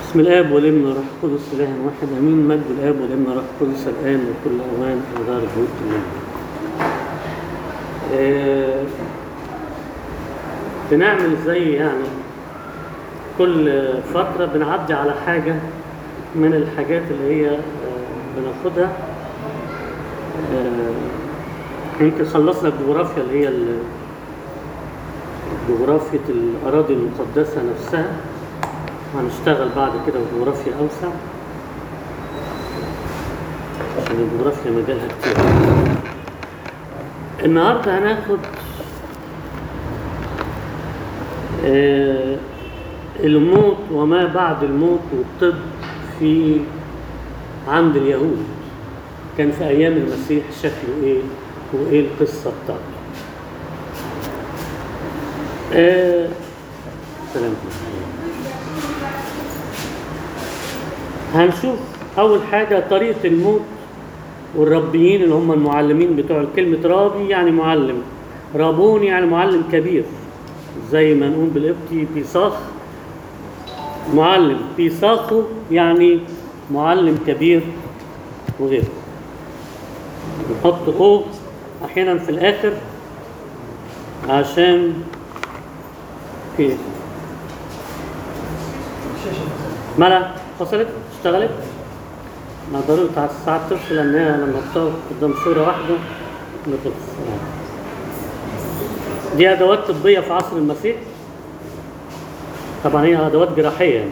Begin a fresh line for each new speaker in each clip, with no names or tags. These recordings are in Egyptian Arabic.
بسم الاب والابن والروح القدس اله واحد امين مجد الاب والابن والروح القدس الان وكل اوان ودار البيوت الله آه، بنعمل زي يعني كل فترة بنعدي على حاجة من الحاجات اللي هي آه، بناخدها آه، يمكن خلصنا الجغرافيا اللي هي ال- جغرافية الأراضي المقدسة نفسها هنشتغل بعد كده في جغرافيا أوسع عشان الجغرافيا مجالها كتير النهاردة هناخد آه، الموت وما بعد الموت والطب في عند اليهود كان في أيام المسيح شكله إيه وإيه القصة بتاعته آه، سلام هنشوف أول حاجة طريقة الموت والربيين اللي هم المعلمين بتوع كلمة رابي يعني معلم رابون يعني معلم كبير زي ما نقول بالقبطي بيصاخ معلم بيصاخو يعني معلم كبير وغيره نحط او احيانا في الاخر عشان في ملا فصلت اشتغلت ما ضروري بتاع الساعة تفصل لأن هي لما بتقف قدام صورة واحدة بتفصل دي أدوات طبية في عصر المسيح طبعا هي أدوات جراحية يعني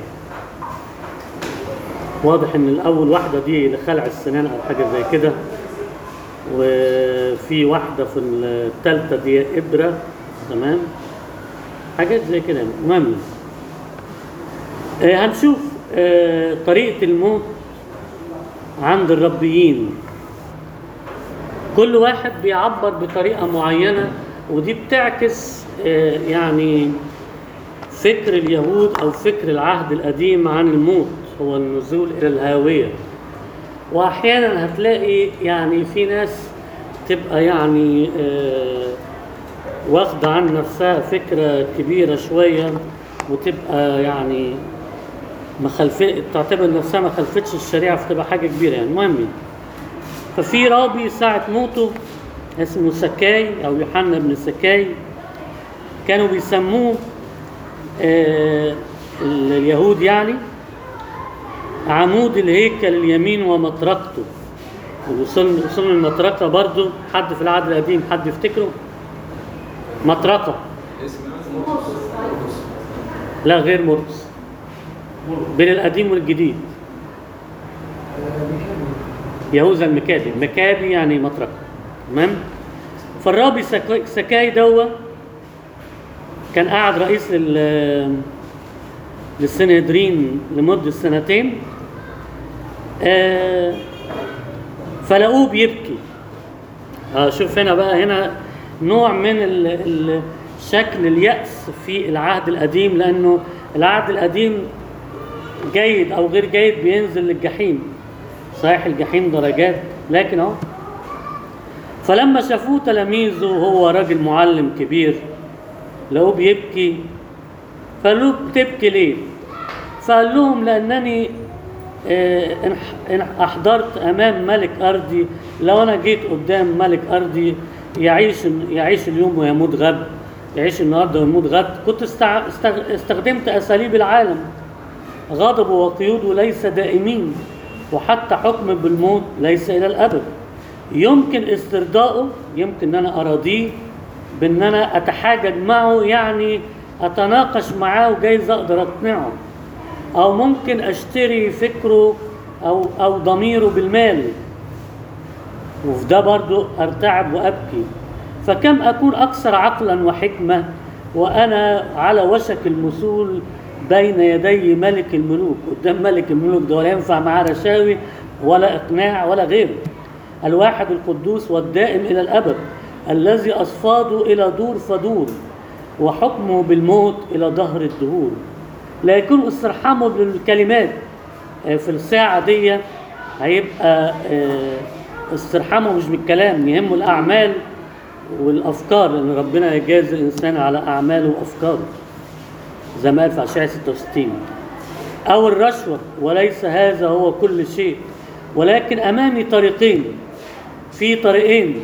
واضح إن الأول واحدة دي لخلع السنان أو حاجة زي كده وفي واحدة في التالتة دي إبرة تمام حاجات زي كده يعني. المهم آه، هنشوف آه، طريقة الموت عند الربيين كل واحد بيعبر بطريقة معينة ودي بتعكس آه، يعني فكر اليهود أو فكر العهد القديم عن الموت هو النزول إلى الهاوية وأحيانا هتلاقي يعني في ناس تبقى يعني آه، واخدة عن نفسها فكرة كبيرة شوية وتبقى يعني ما خلف تعتبر نفسها ما خلفتش الشريعة فتبقى حاجة كبيرة يعني المهم يعني. ففي رابي ساعة موته اسمه سكاي أو يوحنا بن سكاي كانوا بيسموه آه اليهود يعني عمود الهيكل اليمين ومطرقته وصلنا وصلنا المطرقة برضو حد في العهد القديم حد يفتكره مطرقة لا غير مرقس بين القديم والجديد يهوذا المكابي مكابي يعني مطرقة تمام فالرابي سكاي- سكاي دوا كان قاعد رئيس لل للسنهدرين لمدة سنتين آه فلقوه بيبكي آه شوف هنا بقى هنا نوع من ال ال شكل اليأس في العهد القديم لأنه العهد القديم جيد أو غير جيد بينزل للجحيم صحيح الجحيم درجات لكن أهو فلما شافوه تلاميذه وهو راجل معلم كبير لقوه بيبكي فقالوا له بتبكي ليه؟ فقال لهم لأنني آه، إن إن أحضرت أمام ملك أرضي لو أنا جيت قدام ملك أرضي يعيش يعيش اليوم ويموت غد يعيش النهارده ويموت غد كنت استع- استغ- استخدمت أساليب العالم غضبه وقيوده ليس دائمين وحتى حكم بالموت ليس إلى الأبد يمكن استرضائه يمكن ان انا اراضيه بان انا اتحاجج معه يعني اتناقش معاه وجايز اقدر اقنعه او ممكن اشتري فكره او او ضميره بالمال وفي ده برضو ارتعب وابكي فكم اكون اكثر عقلا وحكمه وانا على وشك المثول بين يدي ملك الملوك قدام ملك الملوك ده ولا ينفع معاه رشاوي ولا اقناع ولا غيره الواحد القدوس والدائم الى الابد الذي اصفاده الى دور فدور وحكمه بالموت الى دهر الدهور لا يكون استرحامه بالكلمات آه، في الساعه دي هيبقى آه، استرحامه مش بالكلام يهمه الاعمال والافكار لان ربنا يجازي الانسان على اعماله وافكاره زي ما قال في اشعياء 66 أو الرشوة وليس هذا هو كل شيء ولكن أمامي طريقين في طريقين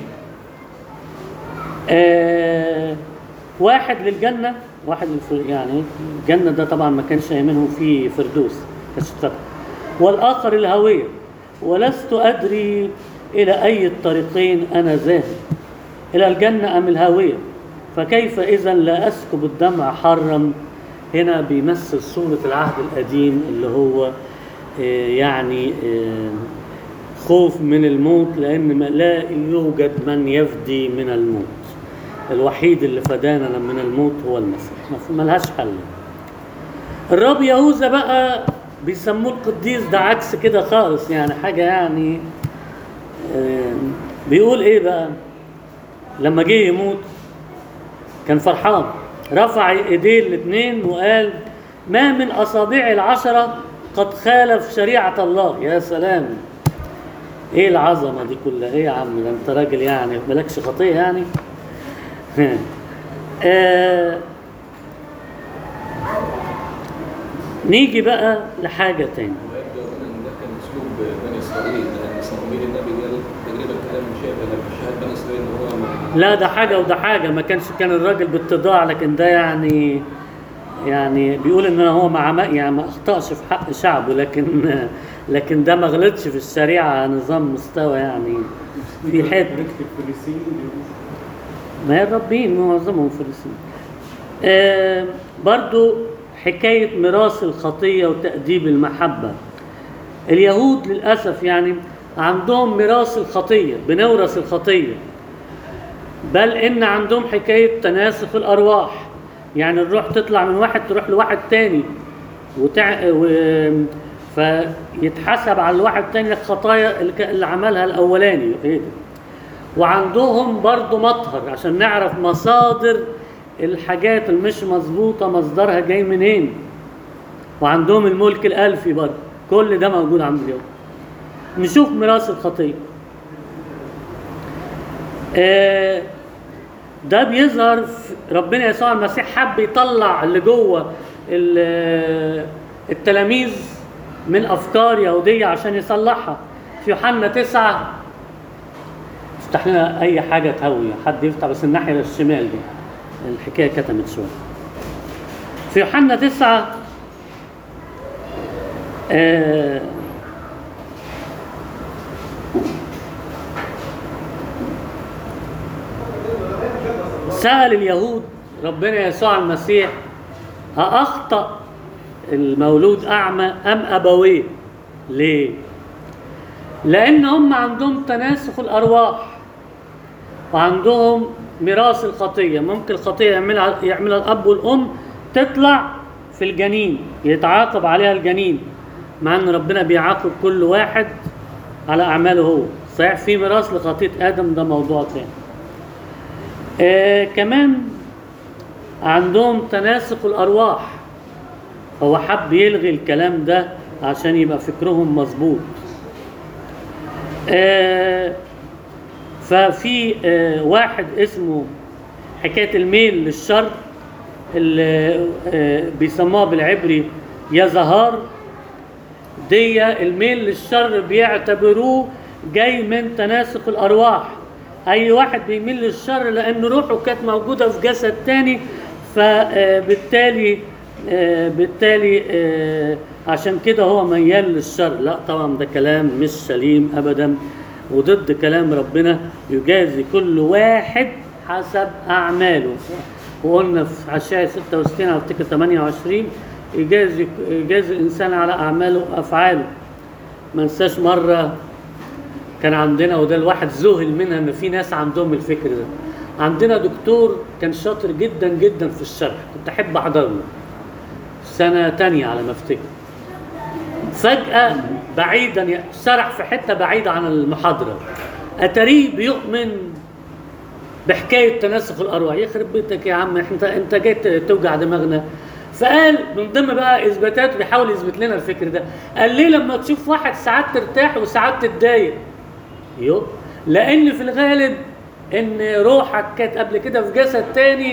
آه واحد للجنة واحد للف... يعني الجنة ده طبعا ما كانش منه في فردوس كانش اتفتح. والآخر الهوية ولست أدري إلى أي الطريقين أنا ذاهب إلى الجنة أم الهاوية فكيف إذا لا أسكب الدمع حرا هنا بيمثل صورة العهد القديم اللي هو آه، يعني آه، خوف من الموت لأن ما- لا يوجد من يفدي من الموت الوحيد اللي فدانا من الموت هو المسيح ما في- ملهاش حل الرب يهوذا بقى بيسموه القديس ده عكس كده خالص يعني حاجة يعني آه، بيقول ايه بقى لما جه يموت كان فرحان رفع ايديه الاثنين وقال ما من اصابع العشره قد خالف شريعه الله يا سلام ايه العظمه دي كلها ايه يا عم ده انت راجل يعني مالكش خطيه يعني آه نيجي بقى لحاجه تاني
ويبدو ان ده كان اسلوب بني اسرائيل لان صموئيل النبي قال تقريبا كلام مشابه لما شاهد بني اسرائيل ان هو ما-
لا ده حاجة وده حاجة ما كانش كان الراجل باتضاع لكن ده يعني يعني بيقول ان هو مع ما يعني ما اخطأش في حق شعبه لكن لكن ده ما غلطش في الشريعة نظام مستوى يعني في حته
نكتب فلسطين
ما هي الربين معظمهم فلسطين آه برضو حكاية ميراث الخطية وتأديب المحبة اليهود للأسف يعني عندهم ميراث الخطية بنورث الخطية بل إن عندهم حكاية تناسخ الأرواح يعني الروح تطلع من واحد تروح لواحد تاني وتع... و... فيتحسب على الواحد التاني الخطايا اللي ك- اللي عملها الأولاني إيه ده؟ وعندهم برضو مطهر عشان نعرف مصادر الحاجات اللي مش مظبوطة مصدرها جاي منين وعندهم الملك الألفي برضو كل ده موجود عند اليهود نشوف ميراث الخطية آه، ده بيظهر في ربنا يسوع المسيح حب يطلع اللي جوه ال- التلاميذ من أفكار يهودية عشان يصلحها في يوحنا تسعة افتح لنا اي حاجه تهوي حد يفتح بس الناحيه الشمال دي الحكايه كتمت شويه في يوحنا تسعة آه سأل اليهود ربنا يسوع المسيح أأخطأ المولود أعمى أم أبويه؟ ليه؟ لأن هم عندهم تناسخ الأرواح وعندهم ميراث الخطية ممكن الخطية يعملها يعملها الأب والأم تطلع في الجنين يتعاقب عليها الجنين مع أن ربنا بيعاقب كل واحد على أعماله هو صحيح في ميراث لخطية آدم ده موضوع تاني آه كمان عندهم تناسق الأرواح هو حب يلغي الكلام ده عشان يبقى فكرهم مظبوط آه ففي آه واحد اسمه حكاية الميل للشر اللي آه بيسموها بالعبري يزهار دي الميل للشر بيعتبروه جاي من تناسق الأرواح أي واحد بيميل للشر لأن روحه كانت موجودة في جسد تاني فبالتالي بالتالي آه، عشان كده هو ميال للشر لا طبعا ده كلام مش سليم أبدا وضد كلام ربنا يجازي كل واحد حسب أعماله وقلنا في عشاء 66 أو افتكر 28 يجازي يجازي الإنسان على أعماله وأفعاله ما ننساش مرة كان عندنا وده الواحد ذهل منها ان في ناس عندهم الفكر ده عندنا دكتور كان شاطر جدا جدا في الشرح كنت احب احضر له سنه تانية على ما افتكر فجاه بعيدا ي- شرح في حته بعيده عن المحاضره اتاريه بيؤمن بحكايه تناسخ الارواح يخرب بيتك يا عم انت انت جاي ت- توجع دماغنا فقال من ضمن بقى اثباتات بيحاول يثبت لنا الفكر ده قال ليه لما تشوف واحد ساعات ترتاح وساعات تتضايق يو لان في الغالب ان روحك كانت قبل كده في جسد تاني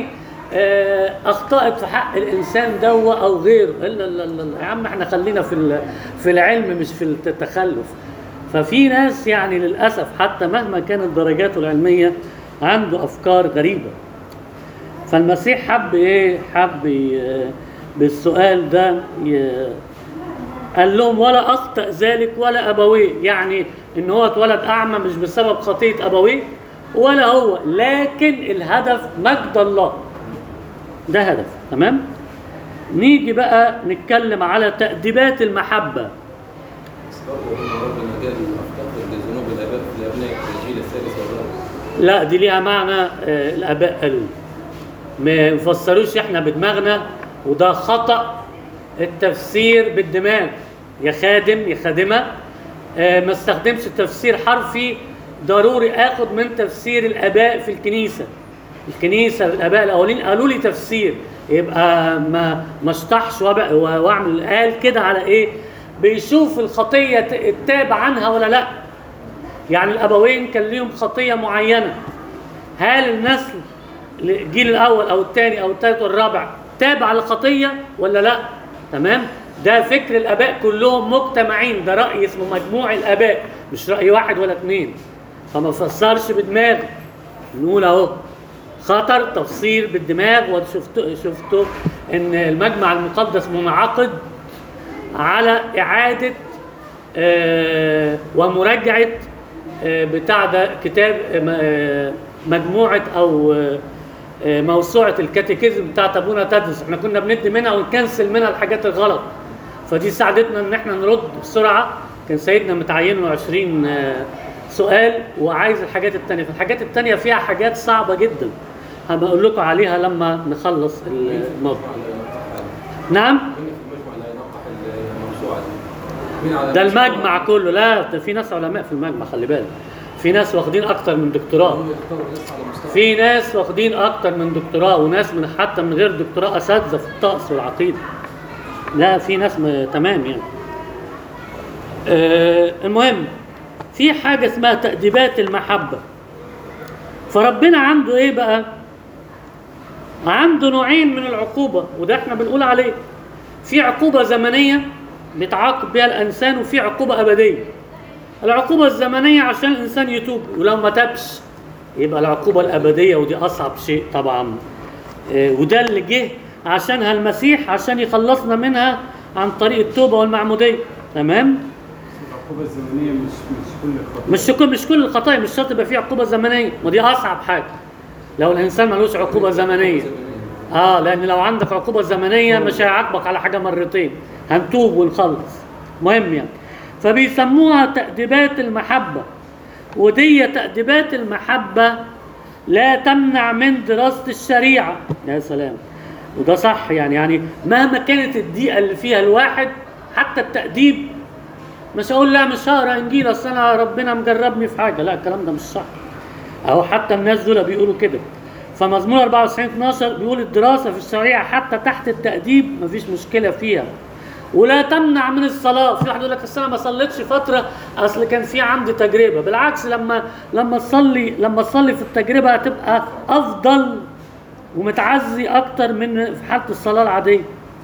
آه، اخطات في حق الانسان دو او غيره الا لا لا لا يا عم احنا خلينا في ال- في العلم مش في التخلف ففي ناس يعني للاسف حتى مهما كانت درجاته العلميه عنده افكار غريبه فالمسيح حب ايه حب ي- بالسؤال ده ي- قال لهم ولا اخطا ذلك ولا ابويه يعني ان هو اتولد اعمى مش بسبب خطيه ابويه ولا هو لكن الهدف مجد الله ده هدف تمام نيجي بقى نتكلم على تأديبات المحبة
بس برضه ان ربنا قال افتقر لذنوب الاباء في الابناء في الجيل الثالث والرابع
لا دي ليها معنى آه، الآباء قالوا ما نفسروش احنا بدماغنا وده خطأ التفسير بالدماغ يا خادم يا خادمة آه، ما استخدمش تفسير حرفي ضروري اخد من تفسير الآباء في الكنيسة الكنيسة الآباء الأولين قالوا لي تفسير يبقى ما ما اشطحش وأبقى- واعمل قال كده على ايه بيشوف الخطية ت- التاب عنها ولا لا يعني الابوين كان ليهم خطيه معينه هل النسل الجيل الاول او الثاني او الثالث والرابع تاب على الخطيه ولا لا تمام ده فكر الاباء كلهم مجتمعين ده راي اسمه مجموع الاباء مش راي واحد ولا اثنين فما فسرش بدماغه نقول اهو خطر تفسير بالدماغ وشفتوا شفتوا ان المجمع المقدس منعقد على إعادة آه، ومراجعة آه، بتاع ده كتاب آه، م- آه، مجموعة أو آه، آه، موسوعة الكاتيكيزم بتاعت أبونا تدرس احنا كنا بندي منها ونكنسل منها الحاجات الغلط فدي ساعدتنا ان احنا نرد بسرعة كان سيدنا متعين له 20 آه، سؤال وعايز الحاجات التانية فالحاجات التانية فيها حاجات صعبة جدا هبقى اقول لكم عليها لما نخلص الموضوع
على نقح
نعم
مين في المجمع اللي هينقح الموسوعه دي؟ مين على
ده المجمع كله لا ده في ناس علماء في المجمع خلي بالك في ناس واخدين اكتر من دكتوراه
هم يختاروا ناس على مستوى
في ناس واخدين اكتر من دكتوراه وناس من حتى من غير دكتوراه اساتذه في الطقس والعقيده لا في ناس م... تمام يعني آه المهم في حاجه اسمها تأديبات المحبه فربنا عنده ايه بقى عنده نوعين من العقوبه وده احنا بنقول عليه في عقوبه زمنيه بيتعاقب بها الانسان وفي عقوبه ابديه العقوبة الزمنية عشان الإنسان يتوب ولو ما تابش يبقى العقوبة الأبدية ودي أصعب شيء طبعا آه، وده اللي جه عشانها المسيح عشان يخلصنا منها عن طريق التوبة والمعمودية تمام
العقوبة الزمنية مش مش كل الخطايا
مش كل مش كل الخطايا مش شرط يبقى فيه عقوبة زمنية ودي أصعب حاجة لو الإنسان ملوش عقوبة زمنية اه لان لو عندك عقوبه زمنيه مش هيعاقبك على حاجه مرتين هنتوب ونخلص مهم يعني فبيسموها تأديبات المحبه ودي تأديبات المحبه لا تمنع من دراسه الشريعه يا سلام وده صح يعني يعني مهما كانت الدقيقه اللي فيها الواحد حتى التأديب مش هقول لا مش هقرا انجيل اصل انا ربنا مجربني في حاجه لا الكلام ده مش صح اهو حتى الناس دول بيقولوا كده فمزمور 94 12 بيقول الدراسه في الشريعه حتى تحت التأديب مفيش مشكله فيها ولا تمنع من الصلاه في واحد يقول لك اصل انا ما صليتش فتره اصل كان في عندي تجربه بالعكس لما لما تصلي لما تصلي في التجربه هتبقى افضل ومتعزي اكتر من في حاله الصلاه العاديه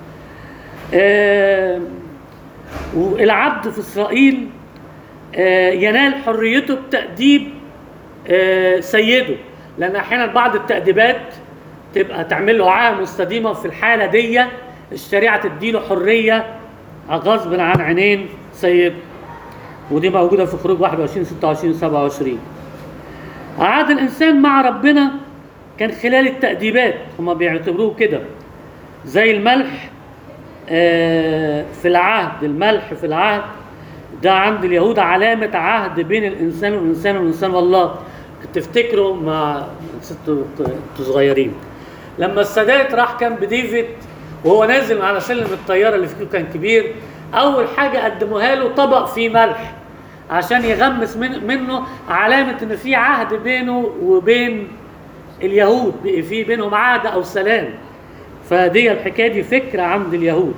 آه والعبد في اسرائيل آه ينال حريته بتأديب آه، سيده لان احيانا بعض التأديبات تبقى تعمل له عاهه مستديمه في الحاله دي الشريعه تديله حريه غصب عن عينين سيده ودي موجوده في خروج 21 26 27 عاد الانسان مع ربنا كان خلال التأديبات هما بيعتبروه كده زي الملح آه، في العهد الملح في العهد ده عند اليهود علامة عهد بين الإنسان والإنسان والإنسان والله تفتكروا مع ستوا انتوا صغيرين لما السادات راح كان بديفيد وهو نازل على سلم الطيارة اللي فيه كان كبير أول حاجة قدموها له طبق فيه ملح عشان يغمس من منه علامة إن في عهد بينه وبين اليهود بقي في بينهم عهد أو سلام فدي الحكاية دي فكرة عند اليهود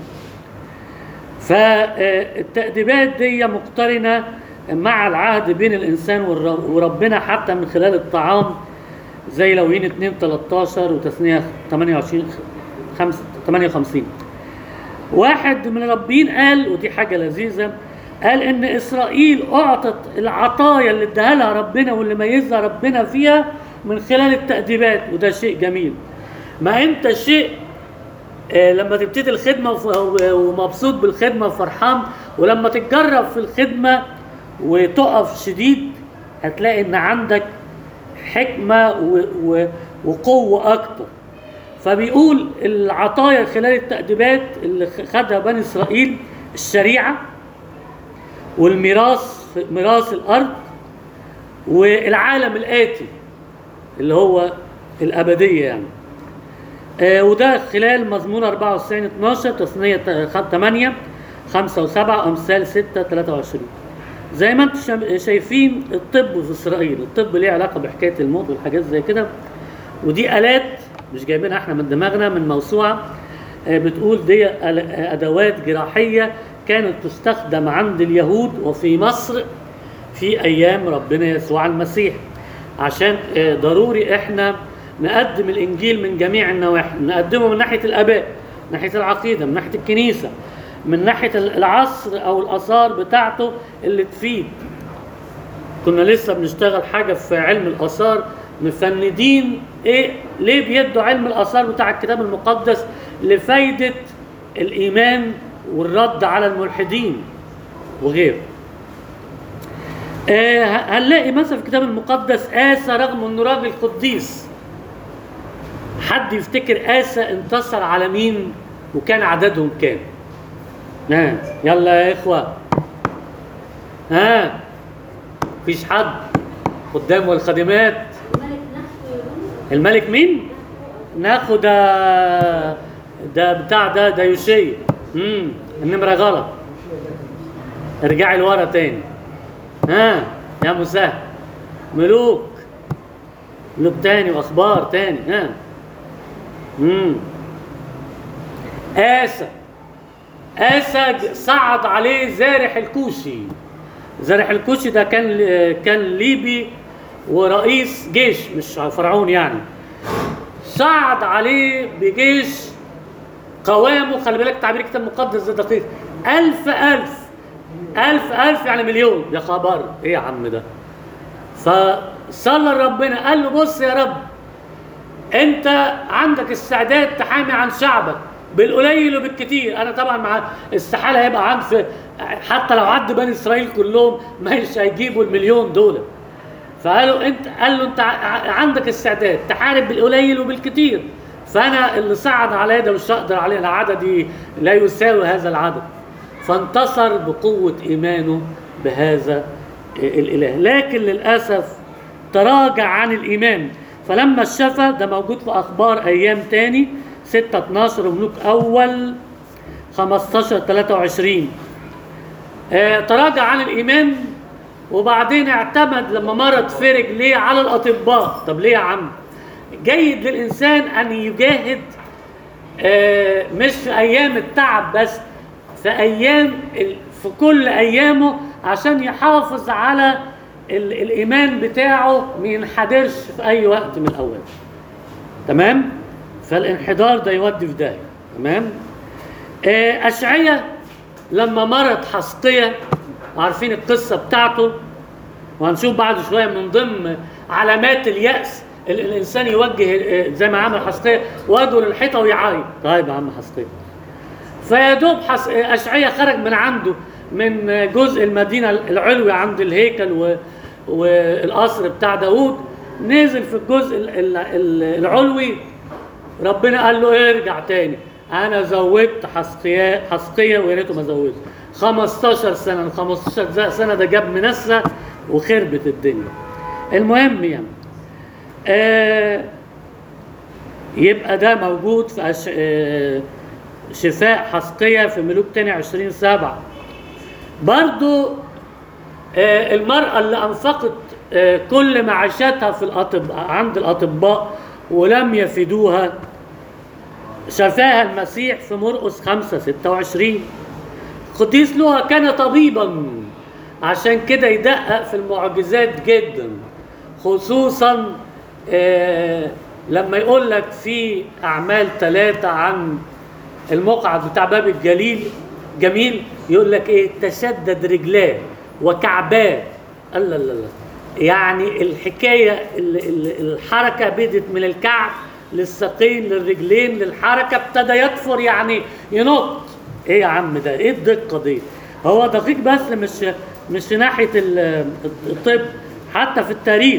فالتأديبات دي مقترنة مع العهد بين الإنسان والر- وربنا حتى من خلال الطعام زي لوين 2 13 وتثنية 28 5 58 واحد من الربين قال ودي حاجة لذيذة قال ان اسرائيل اعطت العطايا اللي اداها لها ربنا واللي ميزها ربنا فيها من خلال التأديبات وده شيء جميل ما انت شيء آه، لما تبتدي الخدمة وف- ومبسوط بالخدمة وفرحان ولما تتجرب في الخدمة وتقف شديد هتلاقي ان عندك حكمة و- و- وقوة أكتر فبيقول العطايا خلال التأديبات اللي خدها بني إسرائيل الشريعة والميراث ميراث الأرض والعالم الآتي اللي هو الأبدية يعني آه وده خلال مزمور 94 12 تثنية 8 5 و7 أمثال 6 23 زي ما انتم شا- شايفين الطب في اسرائيل الطب ليه علاقه بحكايه الموت والحاجات زي كده ودي الات مش جايبينها احنا من دماغنا من موسوعه آه، بتقول دي آل- آه، ادوات جراحيه كانت تستخدم عند اليهود وفي مصر في ايام ربنا يسوع المسيح عشان آه، ضروري احنا نقدم الانجيل من جميع النواحي نقدمه من ناحيه الاباء من ناحيه العقيده من ناحيه الكنيسه من ناحيه العصر او الاثار بتاعته اللي تفيد كنا لسه بنشتغل حاجه في علم الاثار مفندين ايه ليه بيدوا علم الاثار بتاع الكتاب المقدس لفايده الايمان والرد على الملحدين وغيره آه هنلاقي مثلا في الكتاب المقدس آسى رغم انه راجل قديس حد يفتكر آسى انتصر على مين وكان عددهم كام ها يلا يا اخوه ها مفيش حد قدام والخادمات
الملك نفسه يقول
الملك مين ناخد ده ده بتاع ده ده يوشيا امم النمره غلط ارجعي لورا تاني ها يا مسهل ملوك ملوك تاني واخبار تاني ها امم آسى آسى ج- صعد عليه زارح الكوشي زارح الكوشي ده كان كان ليبي ورئيس جيش مش فرعون يعني صعد عليه بجيش قوامه خلي بالك تعبير الكتاب المقدس ده دقيق ألف ألف ألف ألف يعني مليون يا خبر إيه يا عم ده فصلى لربنا قال له بص يا رب انت عندك استعداد تحامي عن شعبك بالقليل وبالكتير انا طبعا مع استحاله هيبقى عند في حتى لو عد بني اسرائيل كلهم مش هيجيبوا المليون دول فقالوا انت قال له انت ع- عندك استعداد تحارب بالقليل وبالكتير فانا اللي صعد عليا ده مش هقدر عليه انا عددي لا يساوي هذا العدد فانتصر بقوه ايمانه بهذا الاله لكن للاسف تراجع عن الايمان فلما الشفى ده موجود في اخبار ايام تاني 6 12 وملوك اول 15 23 آه، تراجع عن الايمان وبعدين اعتمد لما مرض في رجليه على الاطباء طب ليه يا عم جيد للانسان ان يجاهد آه، مش في ايام التعب بس في ايام ال- في كل ايامه عشان يحافظ على ال- الايمان بتاعه ما ينحدرش في اي وقت من الاوقات تمام فالانحدار ده يودي في داهيه تمام آه، اشعيا لما مرض حسقيه عارفين القصه بتاعته وهنشوف بعد شويه من ضمن علامات اليأس ال- الانسان يوجه آه، زي ما عمل حسقيه وجهه للحيطه ويعيط طيب يا عم حسقيه فيا دوب حس... اشعيا خرج من عنده من جزء المدينه العلوي عند الهيكل و... والقصر بتاع داوود نزل في الجزء ال- ال- ال- العلوي ربنا قال له ارجع تاني انا زودت حسقيا حسقيا ويا ريته ما زودش 15 سنه ال 15 سنه ده جاب منسى وخربت الدنيا المهم يعني آه يبقى ده موجود في أش... آه شفاء حسقية في ملوك تاني عشرين سبعة برضو آه المرأة اللي أنفقت آه كل معاشاتها في الأطباء عند الأطباء ولم يفيدوها شفاها المسيح في مرقس خمسة ستة وعشرين قديس لوها كان طبيبا عشان كده يدقق في المعجزات جدا خصوصا آه لما يقول لك في اعمال ثلاثه عن المقعد بتاع باب الجليل جميل يقول لك ايه تشدد رجلاه وكعباه الله الله الله يعني الحكايه ال- ال- الحركه بدت من الكعب للساقين للرجلين للحركه ابتدى يطفر يعني ينط ايه يا عم ده ايه الدقه دي هو دقيق بس مش مش في ناحيه ال- الطب حتى في التاريخ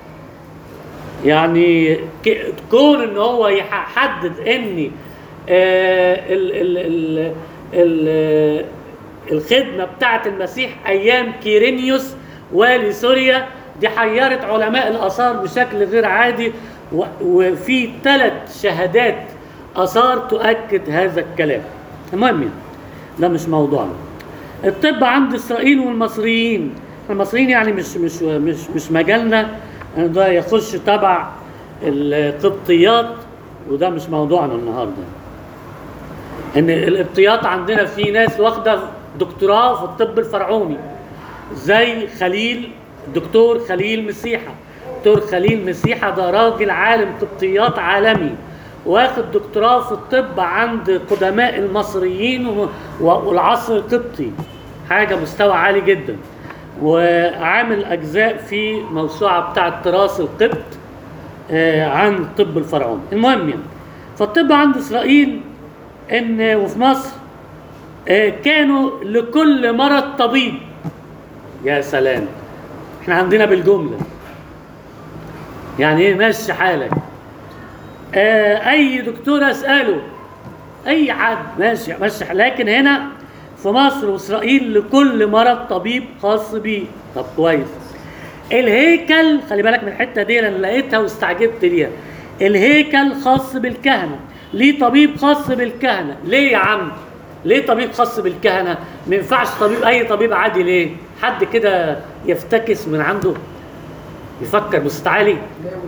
يعني ك- كون ان هو يحدد ان آه، ال ال ال ال الخدمه بتاعت المسيح ايام كيرينيوس والي سوريا دي حيرت علماء الاثار بشكل غير عادي و- وفي ثلاث شهادات اثار تؤكد هذا الكلام المهم يعني ده مش موضوعنا الطب عند اسرائيل والمصريين المصريين يعني مش مش مش مش مجالنا ده يخش تبع القبطيات وده مش موضوعنا النهارده ان القبطيات عندنا في ناس واخده دكتوراه في الطب الفرعوني زي خليل الدكتور خليل مسيحه دكتور خليل مسيحه ده راجل عالم قبطيات عالمي واخد دكتوراه في الطب عند قدماء المصريين و- والعصر القبطي حاجه مستوى عالي جدا وعامل اجزاء في موسوعه بتاعه تراث القبط آه، عن الطب الفرعوني المهم يعني فالطب عند اسرائيل ان وفي مصر آه، كانوا لكل مرض طبيب يا سلام احنا عندنا بالجمله يعني ايه ماشي حالك آه، اي دكتور اساله اي حد ماشي ماشي لكن هنا في مصر واسرائيل لكل مرض طبيب خاص بيه طب كويس الهيكل خلي بالك من الحته دي انا لقيتها واستعجبت ليها الهيكل خاص بالكهنه ليه طبيب خاص بالكهنه ليه يا عم ليه طبيب خاص بالكهنه ما ينفعش طبيب اي طبيب عادي ليه حد كده يفتكس من عنده يفكر بصوت عالي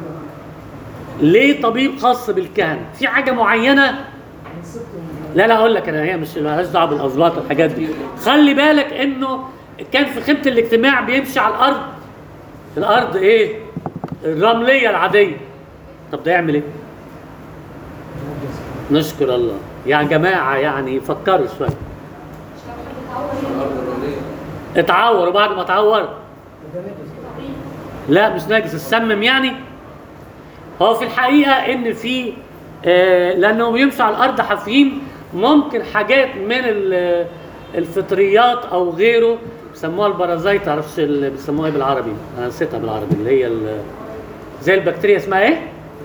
ليه طبيب خاص بالكهنه في حاجه معينه لا لا اقول لك انا هي مش مالهاش دعوه بالازواج والحاجات دي خلي بالك انه كان في خيمه الاجتماع بيمشي على الارض الارض ايه الرمليه العاديه طب ده يعمل ايه نشكر الله يا جماعه يعني فكروا شويه
الارض الرمليه
اتعور وبعد ما اتعور لا مش نجس السمم يعني هو في الحقيقه ان في آه لانهم يمشوا على الارض حافيين ممكن حاجات من ال- الفطريات او غيره بيسموها البرازيت معرفش ال- بيسموها ايه بالعربي انا نسيتها بالعربي اللي هي ال- زي البكتيريا اسمها ايه؟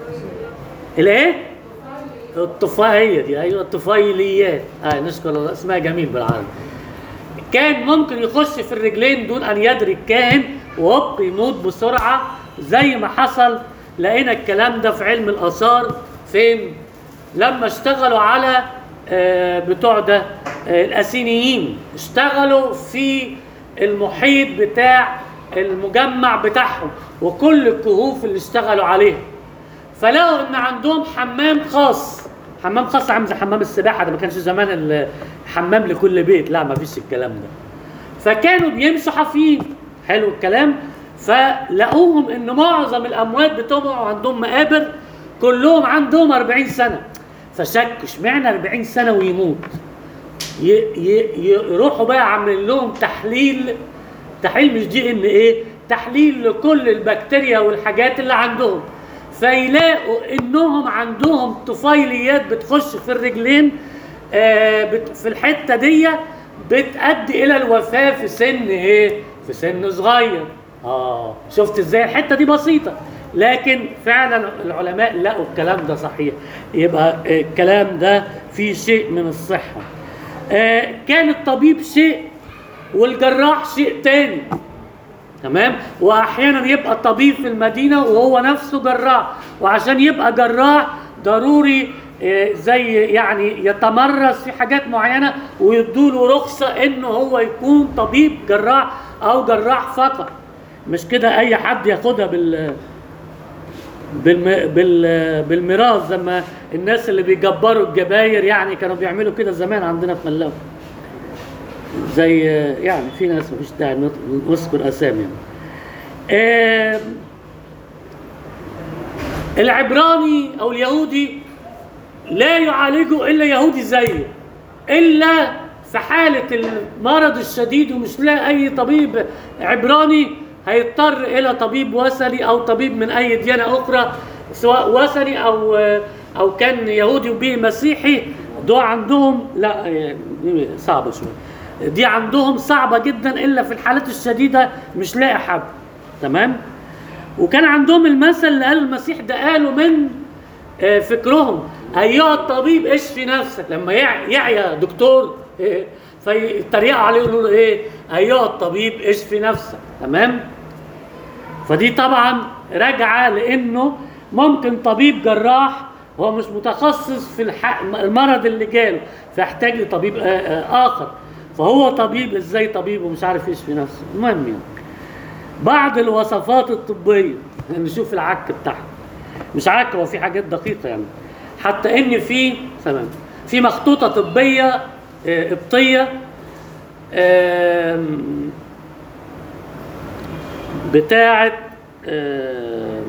الايه؟ الطفايليه دي ايوه الطفيليات اه نشكر الله اسمها جميل بالعربي كان ممكن يخش في الرجلين دون ان يدري الكاهن وهوب يموت بسرعه زي ما حصل لقينا الكلام ده في علم الاثار فين؟ لما اشتغلوا على آه، بتوع ده آه، الاسينيين اشتغلوا في المحيط بتاع المجمع بتاعهم وكل الكهوف اللي اشتغلوا عليها فلقوا ان عندهم حمام خاص حمام خاص عامل زي حمام السباحه ده ما كانش زمان الحمام لكل بيت لا ما فيش الكلام ده فكانوا بيمشوا حافيين حلو الكلام فلقوهم ان معظم الاموات بتوعهم عندهم مقابر كلهم عندهم 40 سنه فشكوا اشمعنى 40 سنه ويموت ي- ي- يروحوا بقى عاملين لهم تحليل تحليل مش دي ان ايه تحليل لكل البكتيريا والحاجات اللي عندهم فيلاقوا انهم عندهم طفيليات بتخش في الرجلين آه بت في الحته دي بتؤدي الى الوفاه في سن ايه في سن صغير اه شفت ازاي الحته دي بسيطه لكن فعلا العلماء لقوا الكلام ده صحيح يبقى آه، الكلام ده فيه شيء من الصحه آه كان الطبيب شيء والجراح شيء تاني تمام واحيانا يبقى طبيب في المدينه وهو نفسه جراح وعشان يبقى جراح ضروري آه، زي يعني يتمرس في حاجات معينه ويدوله رخصه انه هو يكون طبيب جراح او جراح فقط مش كده اي حد ياخدها بال بالم... بال... بالميراث زي ما الناس اللي بيجبروا الجباير يعني كانوا بيعملوا كده زمان عندنا في ملاوي زي يعني في ناس مفيش داعي نط- نذكر اسامي يعني. آم، العبراني او اليهودي لا يعالجه الا يهودي زيه الا في حاله المرض الشديد ومش لاقي اي طبيب عبراني هيضطر الى طبيب وثني او طبيب من اي ديانه اخرى سواء وثني او او كان يهودي وبيه مسيحي دول عندهم لا يعني صعبه شويه دي عندهم صعبه جدا الا في الحالات الشديده مش لاقي حد تمام وكان عندهم المثل اللي قاله المسيح ده قاله من آه، فكرهم ايها الطبيب اشفي نفسك لما يع- يعيا دكتور آه، فيتريقوا عليه يقولوا له ايه ايها الطبيب اشفي نفسك تمام فدي طبعا راجعه لانه ممكن طبيب جراح هو مش متخصص في الح- المرض اللي جاله فيحتاج لطبيب آه، آه، اخر فهو طبيب ازاي طبيب ومش عارف يشفي نفسه المهم يعني بعض الوصفات الطبيه نشوف العك بتاعها مش عك هو في حاجات دقيقه يعني حتى ان في تمام في مخطوطه طبيه آه، قبطيه آم، بتاعه آم،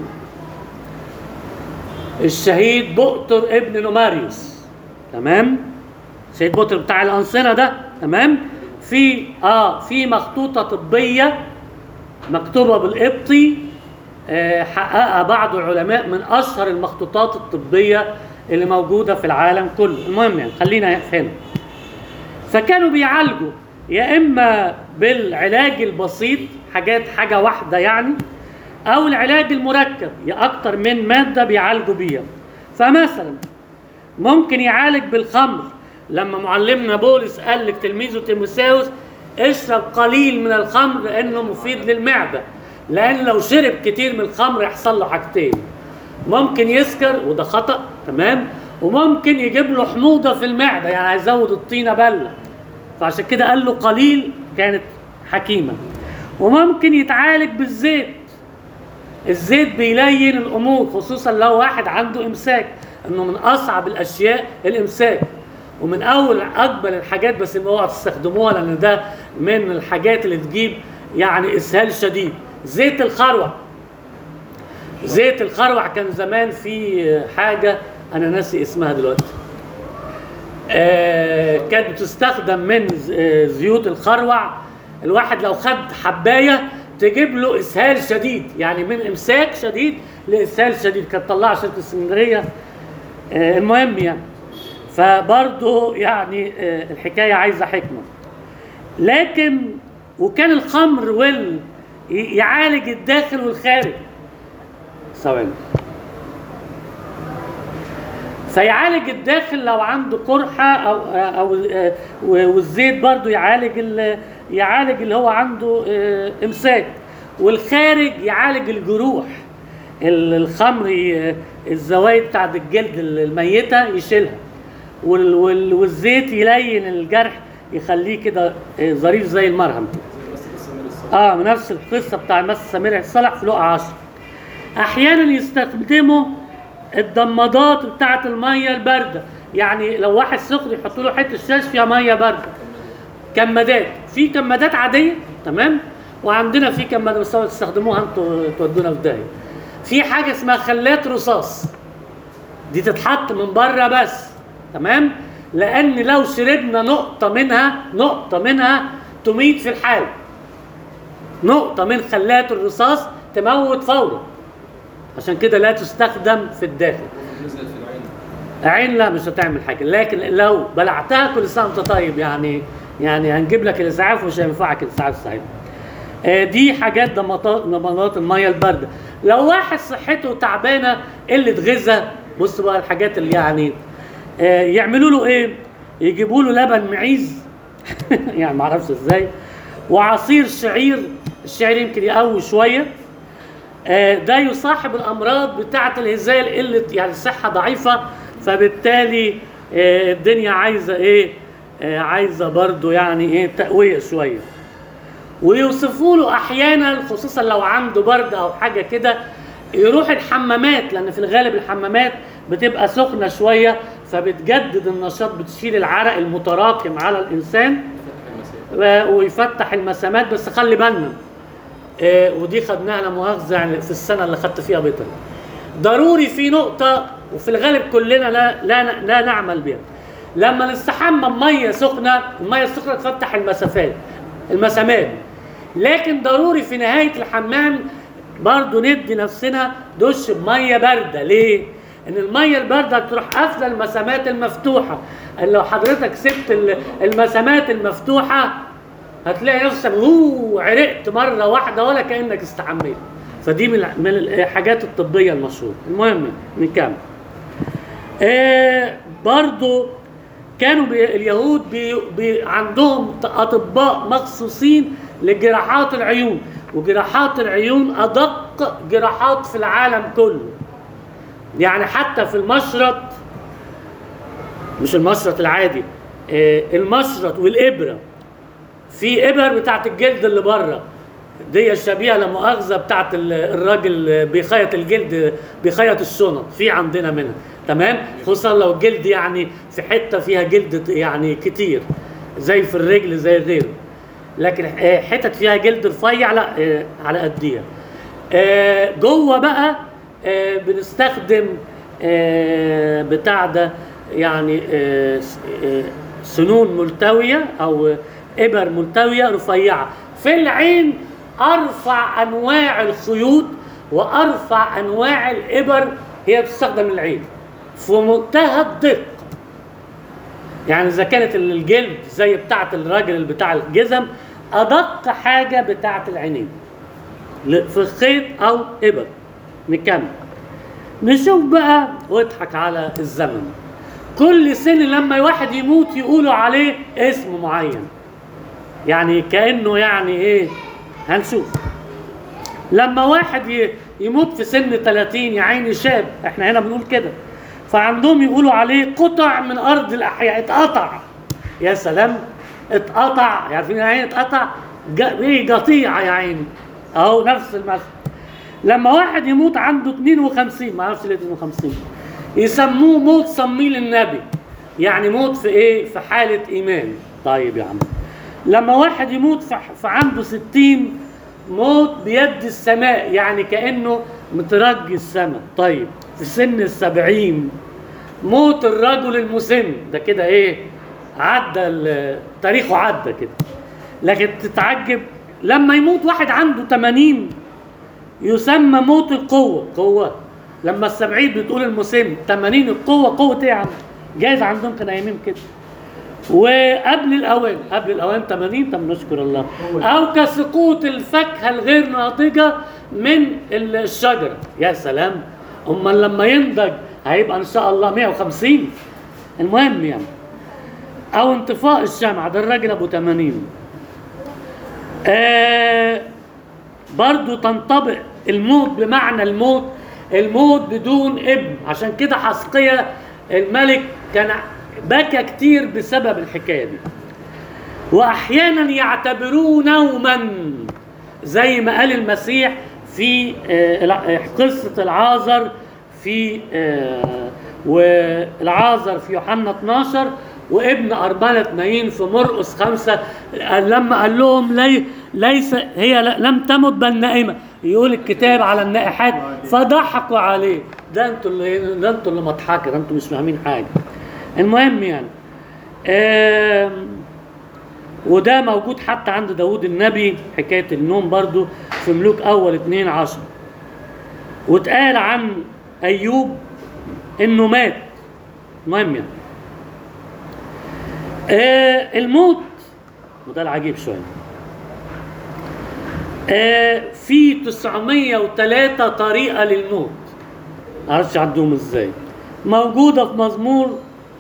الشهيد بؤتر ابن نوماريوس تمام شهيد بؤتر بتاع الأنصنة ده تمام في اه في مخطوطة طبية مكتوبة بالقبطي آه، حققها بعض العلماء من أشهر المخطوطات الطبية اللي موجودة في العالم كله المهم يعني خلينا هنا فكانوا بيعالجوا يا اما بالعلاج البسيط حاجات حاجه واحده يعني او العلاج المركب يا اكتر من ماده بيعالجوا بيها فمثلا ممكن يعالج بالخمر لما معلمنا بولس قال لتلميذه تيموساوس اشرب قليل من الخمر لانه مفيد للمعده لان لو شرب كتير من الخمر يحصل له حاجتين ممكن يسكر وده خطأ تمام وممكن يجيب له حموضة في المعدة يعني هيزود الطينة بلة فعشان كده قال له قليل كانت حكيمة وممكن يتعالج بالزيت الزيت بيلين الامور خصوصا لو واحد عنده امساك انه من اصعب الاشياء الامساك ومن اول اقبل الحاجات بس اللي اوعى تستخدموها لان ده من الحاجات اللي تجيب يعني اسهال شديد زيت الخروع زيت الخروع كان زمان في حاجه انا ناسي اسمها دلوقتي آه، كانت بتستخدم من ز- آه، زيوت الخروع الواحد لو خد حبايه تجيب له اسهال شديد يعني من امساك شديد لاسهال شديد كانت طلعها شركه اسكندريه آه، المهم يعني فبرضه يعني آه، الحكايه عايزه حكمه لكن وكان الخمر وال ي- يعالج الداخل والخارج ثواني فيعالج الداخل لو عنده قرحه او او آه، والزيت برضو يعالج ال- يعالج اللي هو عنده آه، امساك والخارج يعالج الجروح ال- الخمر ي- الزوايد بتاعت الجلد الميته يشيلها وال- وال- والزيت يلين الجرح يخليه كده آه، ظريف زي المرهم
زي بس السمير الصغير
اه نفس القصه بتاع مس سمير صالح في لقا 10 احيانا يستخدموا الضمادات بتاعه الميه البارده يعني لو واحد سخن يحط له حته شاش فيها ميه بارده كمادات في كمادات عاديه تمام وعندنا في كمادات بس لو تستخدموها انتوا تودونا في داهيه في حاجه اسمها خلات رصاص دي تتحط من بره بس تمام لان لو شربنا نقطه منها نقطه منها تميت في الحال نقطة من خلات الرصاص تموت فورا عشان كده لا تستخدم في الداخل
نزلت في العين
عين لا مش هتعمل حاجة لكن لو بلعتها كل سنة وانت طيب يعني يعني هنجيب لك الإسعاف ومش هينفعك الإسعاف ساعتها آه، دي حاجات ضمانات ضمانات المية الباردة لو واحد صحته تعبانة قلة غذاء بص بقى الحاجات اللي يعني آه، يعملوا له ايه يجيبوا له لبن معيز يعني معرفش ازاي وعصير شعير الشعير يمكن يقوي شويه آه، ده يصاحب الامراض بتاعه الهزال قله يعني الصحه ضعيفه فبالتالي آه، الدنيا عايزه ايه آه، عايزه برضو يعني ايه تقويه شويه ويوصفوا له احيانا خصوصا لو عنده برد او حاجه كده يروح الحمامات لان في الغالب الحمامات بتبقى سخنه شويه فبتجدد النشاط بتشيل العرق المتراكم على الانسان
فتح المسائل
و- ويفتح المسامات بس خلي بالنا آه، ودي خدناها لا مؤاخذه يعني في السنه اللي خدت فيها بيطري ضروري في نقطة وفي الغالب كلنا لا لا لا نعمل بها لما نستحمى بمية سخنة المية السخنة تفتح المسافات المسامات لكن ضروري في نهاية الحمام برضو ندي نفسنا دش بمية باردة ليه؟ ان المية الباردة تروح قافلة المسامات المفتوحة ان لو حضرتك سبت ال- المسامات المفتوحة هتلاقي نفسك اوه عرقت مرة واحدة ولا كأنك استحميت فدي من من الحاجات الطبية المشهورة المهم نكمل آه برضو كانوا بي اليهود بي بي عندهم اطباء مخصوصين لجراحات العيون وجراحات العيون ادق جراحات في العالم كله يعني حتى في المشرط مش المشرط العادي آه، المشرط والابره في ابر بتاعت الجلد اللي بره دي الشبيهه لا مؤاخذه بتاعت ال- الراجل بيخيط الجلد بيخيط الشنط في عندنا منها تمام خصوصا لو الجلد يعني في حته فيها جلد يعني كتير زي في الرجل زي غيره لكن آه، حتت فيها جلد رفيع لا آه، على قديها آه، جوه بقى آه، بنستخدم آه، بتاع ده يعني آه، س- آه، سنون ملتويه او ابر ملتويه رفيعه في العين ارفع انواع الخيوط وارفع انواع الابر هي بتستخدم العين في منتهى الدقه يعني اذا كانت الجلد زي بتاعه الراجل اللي بتاع الجزم ادق حاجه بتاعه العينين ل- في خيط او ابر نكمل نشوف بقى واضحك على الزمن كل سن لما واحد يموت يقولوا عليه اسم معين يعني كانه يعني ايه هنشوف لما واحد ي- يموت في سن 30 يا عيني شاب احنا هنا بنقول كده فعندهم يقولوا عليه قطع من ارض الاحياء اتقطع يا سلام اتقطع عارفين يعني ايه اتقطع جا- ايه قطيعه يا عيني اهو نفس المثل لما واحد يموت عنده 52 ما اعرفش ليه 52 يسموه موت صميل النبي يعني موت في ايه في حاله ايمان طيب يا عم لما واحد يموت في في عنده 60 موت بيد السماء يعني كانه مترجي السماء طيب في سن السبعين موت الرجل المسن ده كده ايه عدى ال- تاريخه عدى كده لكن تتعجب لما يموت واحد عنده 80 يسمى موت القوة قوة لما السبعين بتقول المسن 80 القوة قوة ايه يا عم؟ جايز عندهم كانوا ايامين كده وقبل الاوان قبل الاوان 80 طب نشكر الله او كسقوط الفاكهه الغير ناضجه من الشجره يا سلام امال لما ينضج هيبقى ان شاء الله 150 المهم يعني او انطفاء الشمعة ده الراجل ابو 80 آه برضو تنطبق الموت بمعنى الموت الموت بدون ابن عشان كده حسقية الملك كان بكى كتير بسبب الحكاية دي واحيانا يعتبروه نوما زي ما قال المسيح في آه، الع- قصة العازر في آه، والعازر في يوحنا 12 وابن أرملة نايين في مرقس خمسة قال- لما قال لهم لي ليس هي ل- لم تمت بل نائمة يقول الكتاب على النائحات فضحكوا عليه ده انتوا اللي ده انتوا اللي مضحكة ده انتوا مش فاهمين حاجة المهم يعني آم، وده موجود حتى عند داود النبي حكاية النوم برضو في ملوك أول اتنين عشر واتقال عن أيوب إنه مات المهم يعني آه الموت وده العجيب شوية آه في 903 طريقة للموت معرفش عندهم ازاي موجودة في مزمور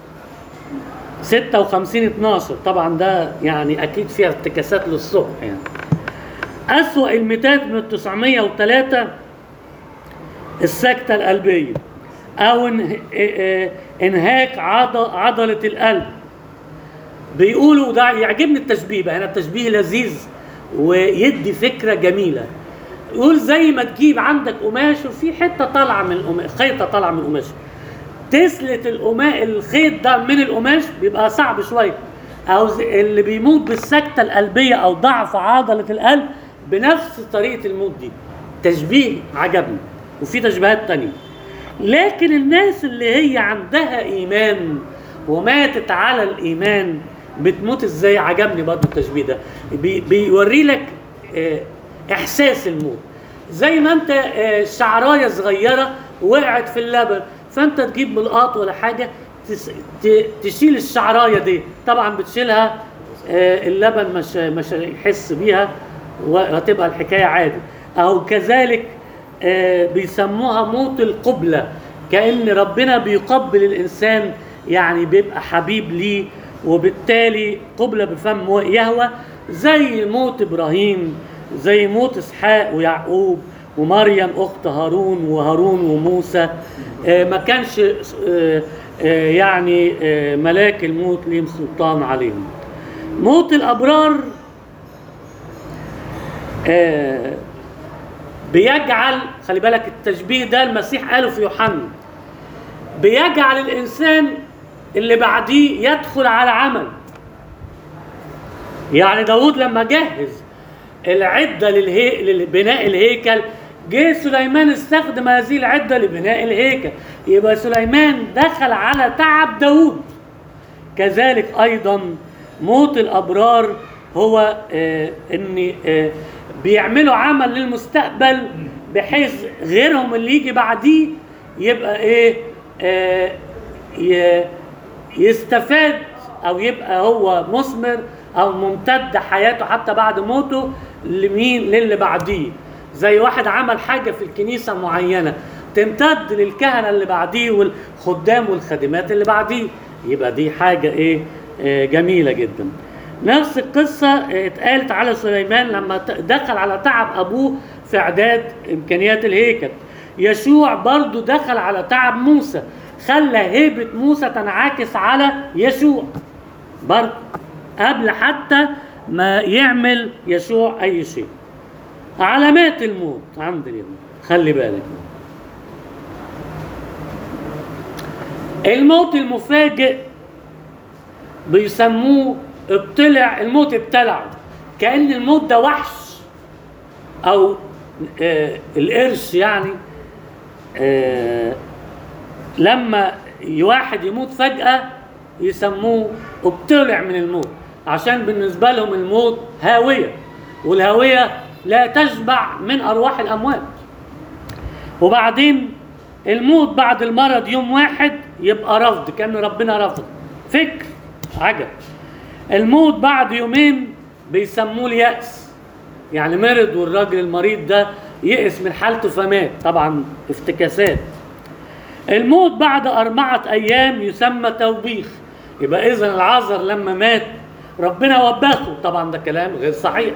56 12 طبعا ده يعني اكيد فيها افتكاسات للصبح يعني اسوأ الميتات من ال 903 السكتة القلبية او انه- اه- اه- انهاك عض- عضلة القلب بيقولوا ده يعجبني التشبيه بقى هنا التشبيه لذيذ ويدي فكرة جميلة يقول زي ما تجيب عندك قماش وفي حتة طالعة من القماش خيطة طالعة من القماش تسلت القماش الخيط ده من القماش بيبقى صعب شويه او زي- اللي بيموت بالسكته القلبيه او ضعف عضله القلب بنفس طريقه الموت دي تشبيه عجبني وفي تشبيهات تانية لكن الناس اللي هي عندها ايمان وماتت على الايمان بتموت ازاي عجبني برضه التشبيه ده بي بيوري لك آه، احساس الموت زي ما انت آه، شعرايه صغيره وقعت في اللبن فانت تجيب ملقاط ولا حاجه تس- ت- تشيل الشعرايه دي طبعا بتشيلها آه، اللبن مش مش هيحس بيها وهتبقى الحكايه عادي او كذلك آه، بيسموها موت القبله كان ربنا بيقبل الانسان يعني بيبقى حبيب ليه وبالتالي قبله بفم يهوى زي موت ابراهيم زي موت اسحاق ويعقوب ومريم اخت هارون وهارون وموسى آه، ما كانش آه، آه، يعني آه، ملاك الموت ليهم سلطان عليهم موت الابرار آه، بيجعل خلي بالك التشبيه ده المسيح قاله في يوحنا بيجعل الانسان اللي بعديه يدخل على عمل يعني داود لما جهز العدة للهي... لبناء الهيكل جه سليمان استخدم هذه العدة لبناء الهيكل يبقى سليمان دخل على تعب داود كذلك أيضا موت الأبرار هو آه ان آه بيعملوا عمل للمستقبل بحيث غيرهم اللي يجي بعديه يبقى ايه آه ي- يستفاد او يبقى هو مثمر او ممتد حياته حتى بعد موته لمين للي بعديه زي واحد عمل حاجه في الكنيسه معينه تمتد للكهنه اللي بعديه والخدام والخادمات اللي بعديه يبقى دي حاجه ايه آه جميله جدا نفس القصة آه، اتقالت على سليمان لما ت- دخل على تعب أبوه في إعداد إمكانيات الهيكل يشوع برضو دخل على تعب موسى خلى هيبة موسى تنعكس على يشوع برضو قبل حتى ما يعمل يشوع أي شيء علامات الموت عند اليوم خلي بالك الموت المفاجئ بيسموه ابتلع الموت ابتلعه كأن الموت ده وحش أو آه القرش يعني آه لما واحد يموت فجأة يسموه ابتلع من الموت عشان بالنسبة لهم الموت هاوية والهاوية لا تشبع من أرواح الأموات وبعدين الموت بعد المرض يوم واحد يبقى رفض كأن ربنا رفض فكر عجب الموت بعد يومين بيسموه اليأس يعني مرض والراجل المريض ده يئس من حالته فمات طبعا افتكاسات الموت بعد أربعة أيام يسمى توبيخ يبقى إذا العذر لما مات ربنا وبخه طبعا ده كلام غير صحيح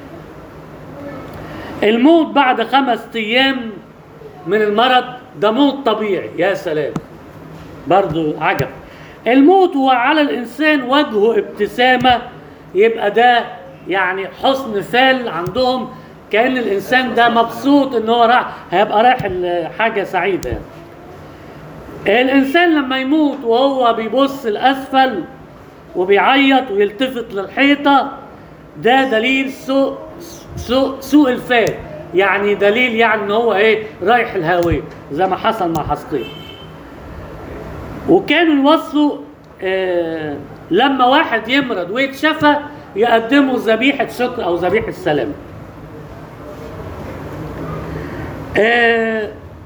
الموت بعد خمس أيام من المرض ده موت طبيعي يا سلام برضو عجب الموت هو على الإنسان وجهه ابتسامة يبقى ده يعني حسن فال عندهم كأن الإنسان ده مبسوط إن هو راح هيبقى رايح ال- حاجة سعيدة يعني. الإنسان لما يموت وهو بيبص الأسفل وبيعيط ويلتفت للحيطة ده دليل سوء سوء سوء الفال يعني دليل يعني ان هو ايه رايح الهاوية زي ما حصل مع حسقيل وكانوا يوصوا آه لما واحد يمرض ويتشفى يقدموا ذبيحة شكر أو ذبيحة سلام آه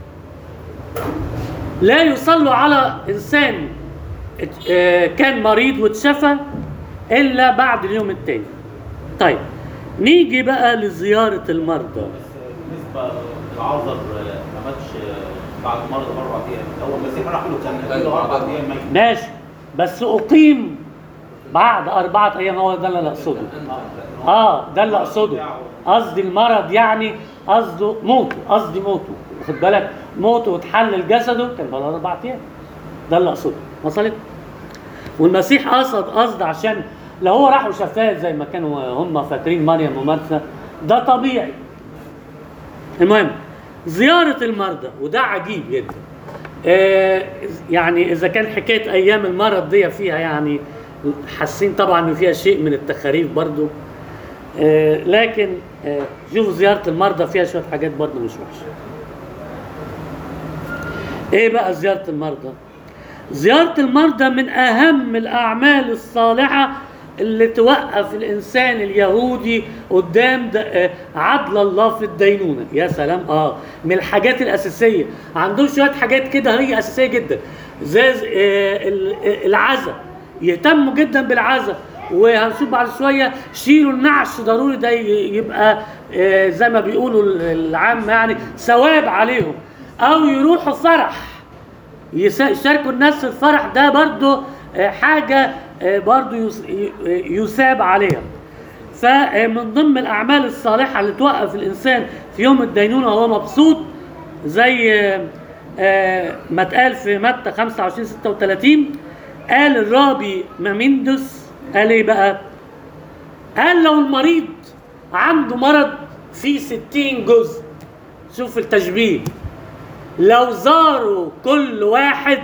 لا يصلوا على إنسان آه كان مريض واتشفى إلا بعد اليوم التاني طيب نيجي بقى لزيارة المرضى
بس بالنسبه للعذر ما ماتش بعد مرض باربع ايام هو المسيح راح له كان له اربع ايام ميت
ماشي بس أقيم بعد أربعة أيام هو ده اللي أنا أقصده اه ده اللي اقصده قصدي المرض يعني قصده موته قصدي موته واخد بالك موته وتحلل جسده كان بقى اربع ايام ده اللي اقصده وصلت والمسيح قصد قصد عشان لو هو راح وشفاه زي ما كانوا هم فاكرين مريم ومرثا ده طبيعي المهم زيارة المرضى وده عجيب جدا آه يعني إذا كان حكاية أيام المرض دي فيها يعني حاسين طبعا إن فيها شيء من التخاريف برضو آه لكن آه شوفوا زيارة المرضى فيها شوية حاجات برضو مش وحشة ايه بقى زيارة المرضى زيارة المرضى من اهم الاعمال الصالحة اللي توقف الانسان اليهودي قدام د- آه، عدل الله في الدينونة يا سلام اه من الحاجات الاساسية عندهم شوية حاجات كده هي اساسية جدا زي ز- آه، ال- آه، العزاء يهتموا جدا بالعزاء وهنشوف بعد شويه شيلوا النعش ضروري ده ي- يبقى آه، زي ما بيقولوا العام يعني ثواب عليهم او يروحوا فرح يس- يشاركوا الناس في الفرح ده برضو آه، حاجة آه، برضو يس- ي- يثاب عليها فمن ضمن الأعمال الصالحة اللي توقف الإنسان في يوم الدينونة وهو مبسوط زي آه، آه، ما اتقال في متى 25 36 قال الرابي ماميندوس قال ايه بقى؟ قال لو المريض عنده مرض فيه 60 جزء شوف التشبيه لو زاروا كل واحد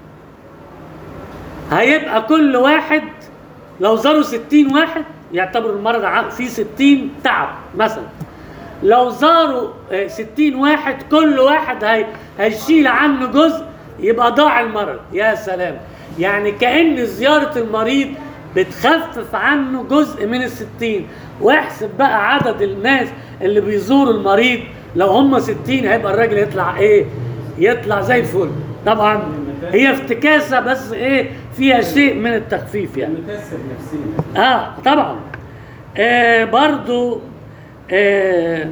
هيبقى كل واحد لو زاروا 60 واحد يعتبر المرض ع- فيه 60 تعب مثلا لو زاروا آه، 60 واحد كل واحد هي هيشيل عنه جزء يبقى ضاع المرض يا سلام يعني كأن زيارة المريض بتخفف عنه جزء من الستين واحسب بقى عدد الناس اللي بيزوروا المريض لو هم 60 هيبقى الراجل يطلع ايه يطلع زي الفل طبعا هي افتكاسة بس ايه فيها شيء من التخفيف يعني
متأثر نفسيا
اه طبعا آه برضو آه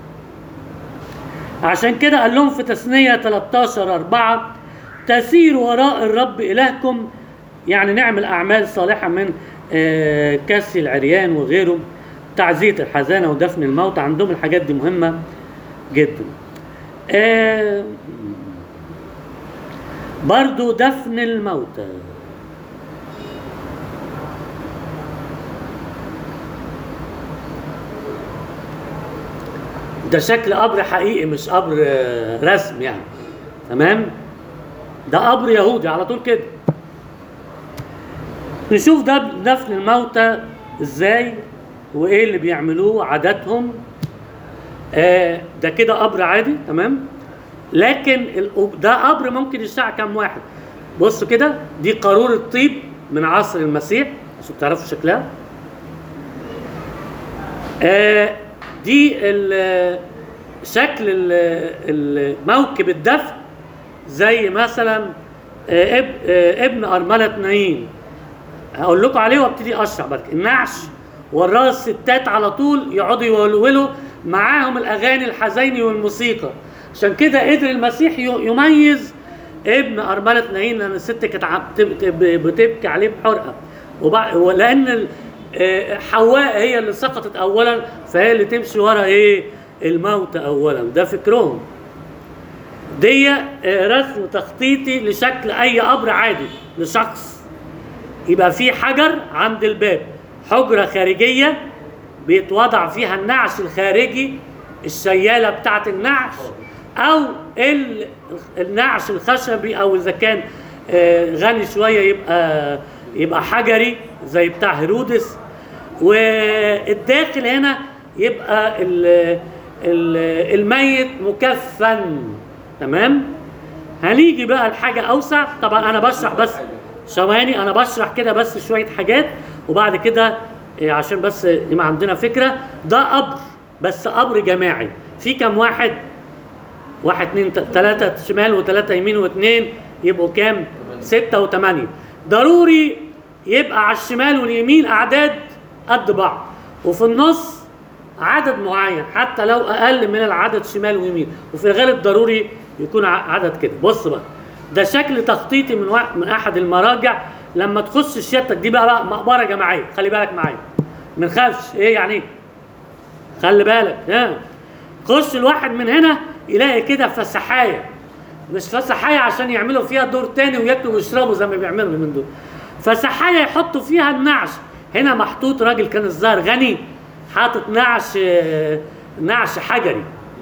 عشان كده قال لهم في تثنية 13 4 تسيروا وراء الرب إلهكم يعني نعمل أعمال صالحة من آه كسي العريان وغيره تعزية الحزانة ودفن الموت عندهم الحاجات دي مهمة جدا آه برضو دفن الموتى ده شكل قبر حقيقي مش قبر آه، رسم يعني تمام ده قبر يهودي على طول كده نشوف ده دفن الموتى ازاي وايه اللي بيعملوه عاداتهم آه ده كده قبر عادي تمام لكن ال- ده قبر ممكن يشع كام واحد بصوا كده دي قارورة طيب من عصر المسيح عشان تعرفوا شكلها آه، دي ال- شكل ال- ال- موكب الدفن زي مثلا آه، اب- آه، ابن أرملة نايين هقول لكم عليه وابتدي اشرح بعد كده. النعش وراه الستات على طول يقعدوا يولولوا معاهم الاغاني الحزيني والموسيقى عشان كده قدر المسيح ي- يميز ابن ارمله نايين لان الست كانت عم- بت- بتبكي عليه بحرقه وبع- ولان ال- آه، حواء هي اللي سقطت اولا فهي اللي تمشي ورا ايه الموت اولا ده فكرهم دي آه، رسم تخطيطي لشكل اي قبر عادي لشخص يبقى في حجر عند الباب حجرة خارجية بيتوضع فيها النعش الخارجي الشيالة بتاعة النعش أو ال- النعش الخشبي أو إذا كان آه، غني شوية يبقى يبقى حجري زي بتاع هيرودس والداخل هنا يبقى ال- ال- الميت مكفن تمام هنيجي بقى لحاجة أوسع طبعا أنا بشرح بس ثواني انا بشرح كده بس شويه حاجات وبعد كده إيه، عشان بس يبقى عندنا فكره ده قبر بس قبر جماعي في كام واحد واحد اتنين ت- تلاتة شمال وتلاتة يمين واتنين يبقوا كام ستة وتمانية ضروري يبقى على الشمال واليمين أعداد قد بعض وفي النص عدد معين حتى لو أقل من العدد شمال ويمين وفي الغالب ضروري يكون ع- عدد كده بص بقى ده شكل تخطيطي من واحد من أحد المراجع لما تخش سيادتك دي بقى, بقى مقبرة جماعية خلي بالك معايا من خافش ايه يعني ايه خلي بالك ها خش الواحد من هنا يلاقي كده فسحايه مش فسحايه عشان يعملوا فيها دور تاني وياكلوا ويشربوا زي ما بيعملوا من دول فسحايه يحطوا فيها النعش هنا محطوط راجل كان الظاهر غني حاطط نعش آه، نعش حجري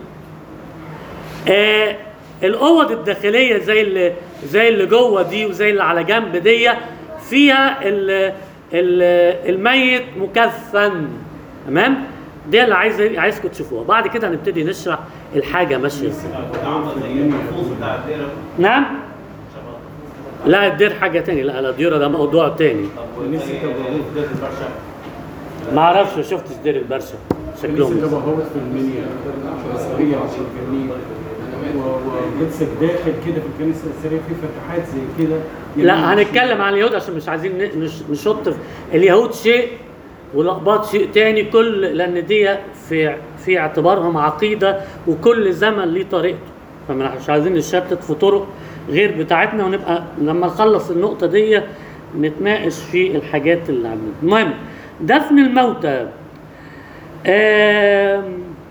آه الاوض الداخليه زي اللي زي اللي جوه دي وزي اللي على جنب دي فيها ال ال الميت مكفن تمام دي اللي عايز عايزكم تشوفوها بعد كده هنبتدي نشرح الحاجه ماشيه ازاي
كنت عامله زي المحفوظ بتاع الديره
نعم
شباب
لا الدير حاجه تاني لا لا الديره ده موضوع تاني
طب
لسه
وزي
طبعا.
ديره البرشا
ما اعرفش ما شفتش دير البرشا شكلهم
لسه
إزاي.
تبهوت في المنيا مصرية عشان الجميل ولسه داخل كده في الكنيسة الأثرية في فتحات زي كده
لا هنتكلم عن اليهود عشان مش عايزين ن- نش- نشط في اليهود شيء والاقباط شيء تاني كل لان دي في في اعتبارهم عقيده وكل زمن ليه طريقته فمش عايزين نشتت في طرق غير بتاعتنا ونبقى لما نخلص النقطه دي نتناقش في الحاجات اللي عندنا المهم دفن الموتى آم،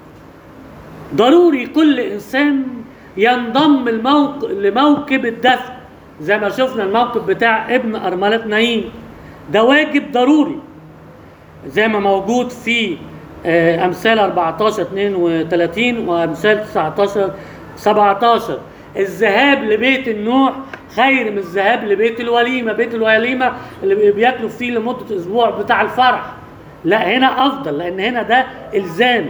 ضروري كل انسان ينضم الموق... لموكب الدفن زي ما شفنا الموكب بتاع ابن ارمله نايم ده واجب ضروري زي ما موجود في آه، امثال 14 32 وامثال 19 17 الذهاب لبيت النوح خير من الذهاب لبيت الوليمه بيت الوليمه اللي بياكلوا فيه لمده اسبوع بتاع الفرح لا هنا افضل لان هنا ده الزام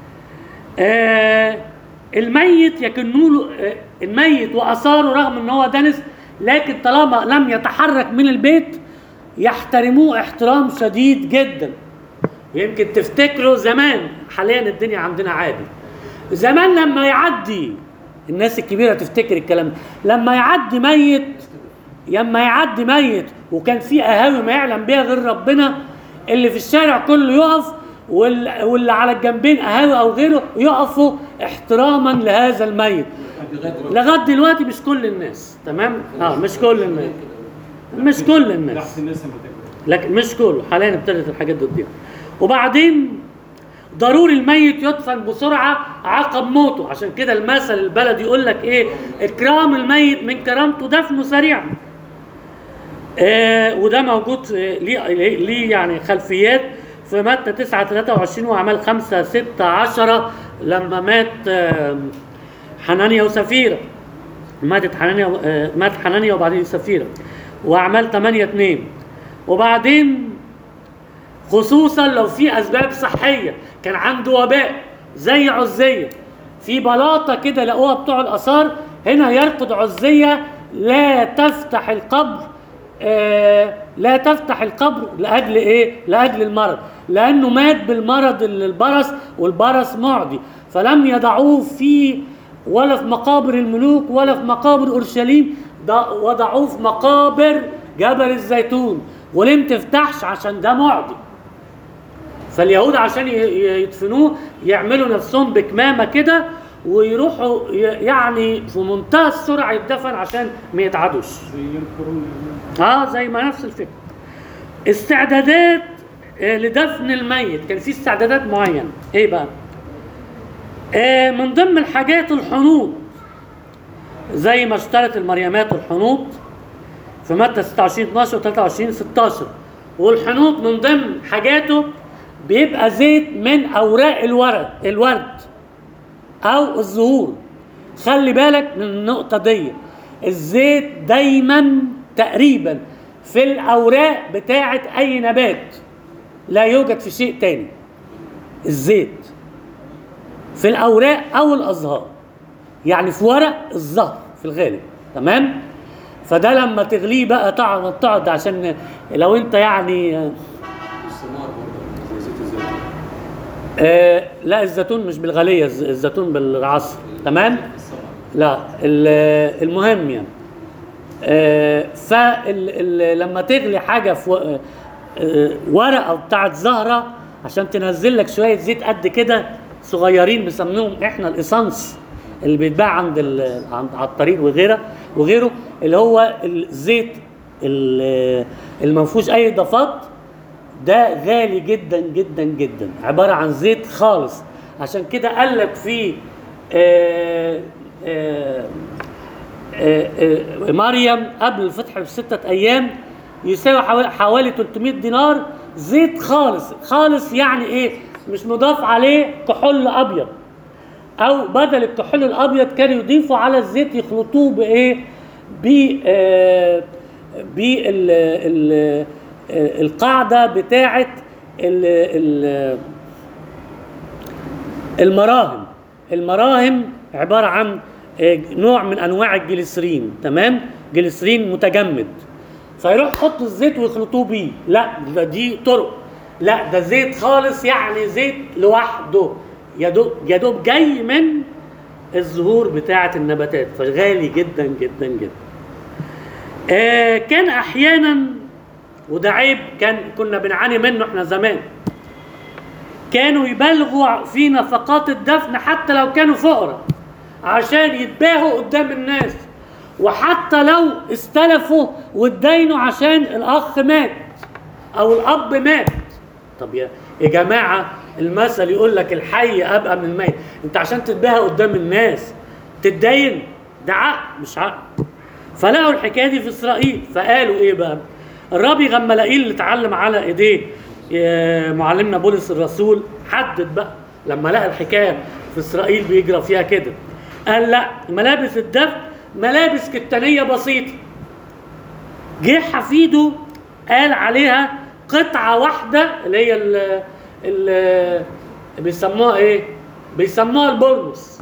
آه الميت يكنوا له آه الميت واثاره رغم ان هو دنس لكن طالما لم يتحرك من البيت يحترموه احترام شديد جدا يمكن تفتكروا زمان حاليا الدنيا عندنا عادي زمان لما يعدي الناس الكبيره تفتكر الكلام ده لما يعدي ميت لما يعدي ميت وكان في قهاوي ما يعلم بيها غير ربنا اللي في الشارع كله يقف وال- واللي على الجنبين قهاوي او غيره يقفوا احتراما لهذا الميت لغايه دلوقتي مش كل الناس تمام اه مش كل الناس مش كل الناس
تحت الناس لما تكبر
لكن مش كله حاليا ابتدت الحاجات دي تضيع وبعدين ضروري الميت يدفن بسرعه عقب موته عشان كده المثل البلدي يقول لك ايه اكرام الميت من كرامته دفنه سريعا آه وده موجود في- ليه ليه يعني خلفيات في متى 9 23 واعمال 5 6 10 لما مات آه حنانيا وسفيره ماتت حنانيا آه، مات حنانيا وبعدين سفيره واعمال 8 2 وبعدين خصوصا لو في اسباب صحيه كان عنده وباء زي عزيه في بلاطه كده لقوها بتوع الاثار هنا يرقد عزيه لا تفتح القبر آه لا تفتح القبر لاجل ايه؟ لاجل المرض لانه مات بالمرض ال- البرص والبرص معدي فلم يضعوه في ولا في مقابر الملوك ولا في مقابر اورشليم ده وضعوه في مقابر جبل الزيتون وليه ما تفتحش عشان ده معدي فاليهود عشان ي- ي- يدفنوه يعملوا نفسهم بكمامه كده ويروحوا ي- يعني في منتهى السرعه يتدفن عشان ما يتعدوش
زي الكورونا
اه زي ما نفس الفكره استعدادات آه، لدفن الميت كان في استعدادات معينه ايه بقى آه من ضمن الحاجات الحنوط زي ما اشترت المريمات الحنوط في متى 26 12 و 23 16 والحنوط من ضمن حاجاته بيبقى زيت من اوراق الورد الورد او الزهور خلي بالك من النقطة دي الزيت دايما تقريبا في الاوراق بتاعة اي نبات لا يوجد في شيء تاني الزيت في الاوراق او الازهار يعني في ورق الزهر في الغالب تمام فده لما تغليه بقى تقعد تقعد عشان لو انت يعني آه،
الثمار برضه زي زيت الزيتون
آه لا الزيتون مش بالغاليه الز- الزيتون بالعصر تمام
الثمر
لا ال- المهم يعني آه فلما تغلي حاجه في و- آه، ورقه بتاعت زهره عشان تنزل لك شويه زيت قد كده صغيرين بنسميهم احنا الاسانس اللي بيتباع عند ال- عند على الطريق وغيره وغيره اللي هو الزيت ال- اللي ما فيهوش اي اضافات ده غالي جدا جدا جدا عباره عن زيت خالص عشان كده قال لك في آه، آه، آه، آه، مريم قبل الفتح بستة أيام يساوي حوالي- حوالي 300 دينار زيت خالص خالص يعني إيه مش مضاف عليه كحول أبيض أو بدل الكحول الأبيض كانوا يضيفوا على الزيت يخلطوه بإيه ب آه، بال ال- آه، القاعدة بتاعة ال- ال- المراهم المراهم عباره عن آه، نوع من انواع الجليسرين تمام جليسرين متجمد فيروح يحط الزيت ويخلطوه بيه لا ده دي طرق لا ده زيت خالص يعني زيت لوحده يا دوب يا دوب جاي من الزهور بتاعه النباتات فغالي جدا جدا جدا آه كان احيانا وده عيب كان كنا بنعاني منه احنا زمان كانوا يبالغوا في نفقات الدفن حتى لو كانوا فقراء عشان يتباهوا قدام الناس وحتى لو استلفوا واتداينوا عشان الاخ مات او الاب مات طب يا يا جماعه المثل يقول لك الحي ابقى من الميت انت عشان تتباهى قدام الناس تتدين ده عقل مش عقل فلقوا الحكايه دي في اسرائيل فقالوا ايه بقى الرابي غملائيل اللي اتعلم على ايديه آه، معلمنا بولس الرسول حدد بقى لما لقى الحكايه في اسرائيل بيجرى فيها كده قال لا ملابس الدفن ملابس كتانيه بسيطه جه حفيده قال عليها قطعه واحده اللي هي ال ال بيسموها ايه بيسموها البرنس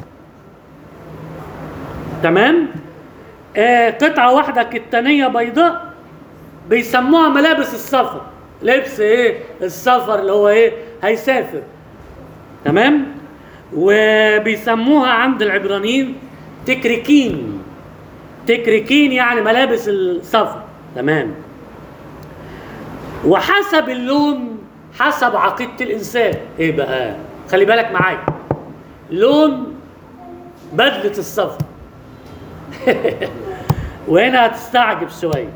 تمام آه قطعه واحده كتانيه بيضاء بيسموها ملابس السفر لبس ايه السفر اللي هو ايه هيسافر تمام وبيسموها عند العبرانيين تكريكين تكريكين يعني ملابس السفر تمام وحسب اللون حسب عقيدة الإنسان إيه بقى خلي بالك معايا لون بدلة السفر وهنا هتستعجب شوية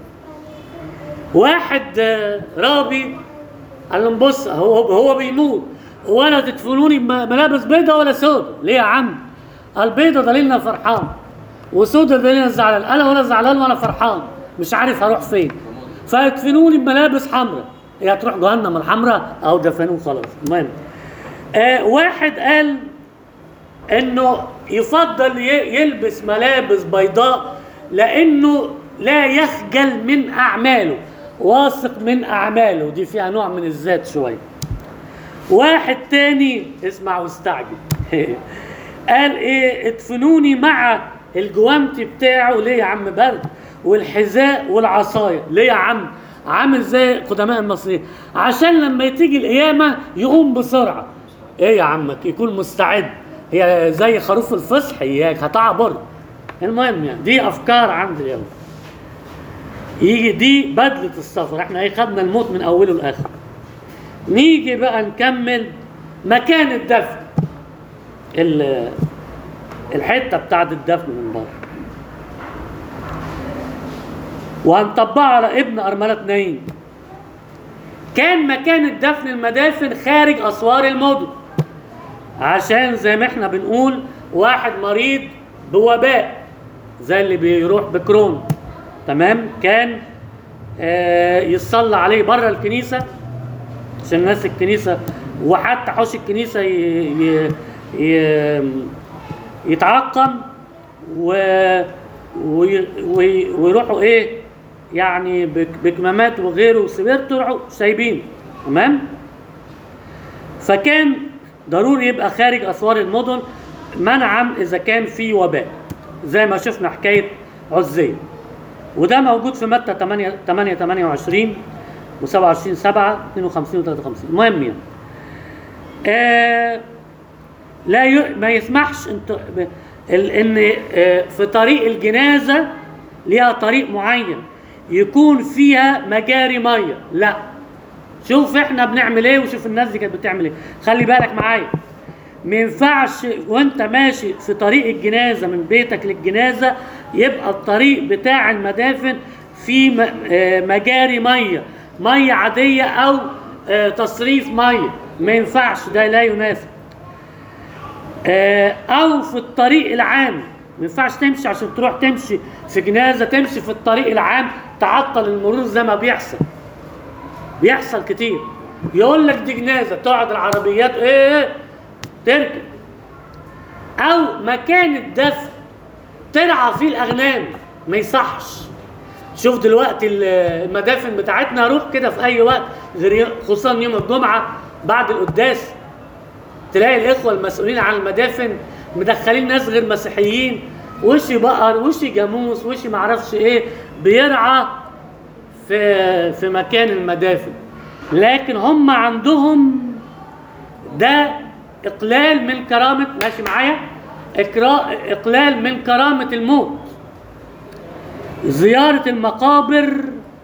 واحد آه، رابي قال لهم بص هو هو بيموت ولا تدفنوني بم- ملابس بيضة ولا سودة ليه يا عم؟ قال بيضة دليلنا فرحان وسودة دليلنا زعلان انا ولا زعلان ولا فرحان مش عارف هروح فين فيدفنوني بملابس حمراء هي هتروح جهنم الحمراء او دفنوه خلاص المهم آه واحد قال انه يفضل ي- يلبس ملابس بيضاء لانه لا يخجل من اعماله واثق من اعماله دي فيها نوع من الذات شويه واحد تاني اسمع واستعجب قال ايه ادفنوني مع الجوانتي بتاعه ليه يا عم برد والحذاء والعصايه ليه يا عم عامل زي قدماء المصريين عشان لما تيجي القيامه يقوم بسرعه ايه يا عمك يكون مستعد هي زي خروف الفصح اياك هتعبر المهم يعني دي افكار عند اليوم يجي دي بدله السفر احنا ايه خدنا الموت من اوله لاخره نيجي بقى نكمل مكان الدفن ال- الحته بتاعت الدفن من بره وهنطبقها على ابن أرملة نايم كان مكان الدفن المدافن خارج أسوار المدن عشان زي ما احنا بنقول واحد مريض بوباء زي اللي بيروح بكرون تمام كان آه يصلى عليه بره الكنيسه عشان الناس الكنيسه وحتى حوش الكنيسه ي... ي... ي... يتعقم و... وي... وي... ويروحوا ايه يعني بك... بكمامات وغيره وسبيرته يروحوا سايبين تمام فكان ضروري يبقى خارج اسوار المدن منعا اذا كان في وباء زي ما شفنا حكايه عزيه وده موجود في متى 8 8 28 و27 7 52 و 53 المهم يعني آه لا ي... ما يسمحش انت ب... ال... ان آه في طريق الجنازه ليها طريق معين يكون فيها مجاري ميه لا شوف احنا بنعمل ايه وشوف الناس دي كانت بتعمل ايه خلي بالك معايا ما ينفعش وانت ماشي في طريق الجنازه من بيتك للجنازه يبقى الطريق بتاع المدافن فيه م- آه مجاري ميه ميه عاديه او آه تصريف ميه ما ينفعش ده لا يناسب آه، او في الطريق العام ما ينفعش تمشي عشان تروح تمشي في جنازه تمشي في الطريق العام تعطل المرور زي ما بيحصل بيحصل كتير يقول لك دي جنازه تقعد العربيات ايه تركب او مكان الدفن ترعى فيه الاغنام ما يصحش شوف دلوقتي ال- المدافن بتاعتنا روح كده في اي وقت غير ي- خصوصا يوم الجمعه بعد القداس تلاقي الاخوه المسؤولين عن المدافن مدخلين ناس غير مسيحيين وشي بقر وشي جاموس وشي معرفش ايه بيرعى في في مكان المدافن لكن هم عندهم ده اقلال من كرامه ماشي معايا إقرا- اقلال من كرامه الموت زياره المقابر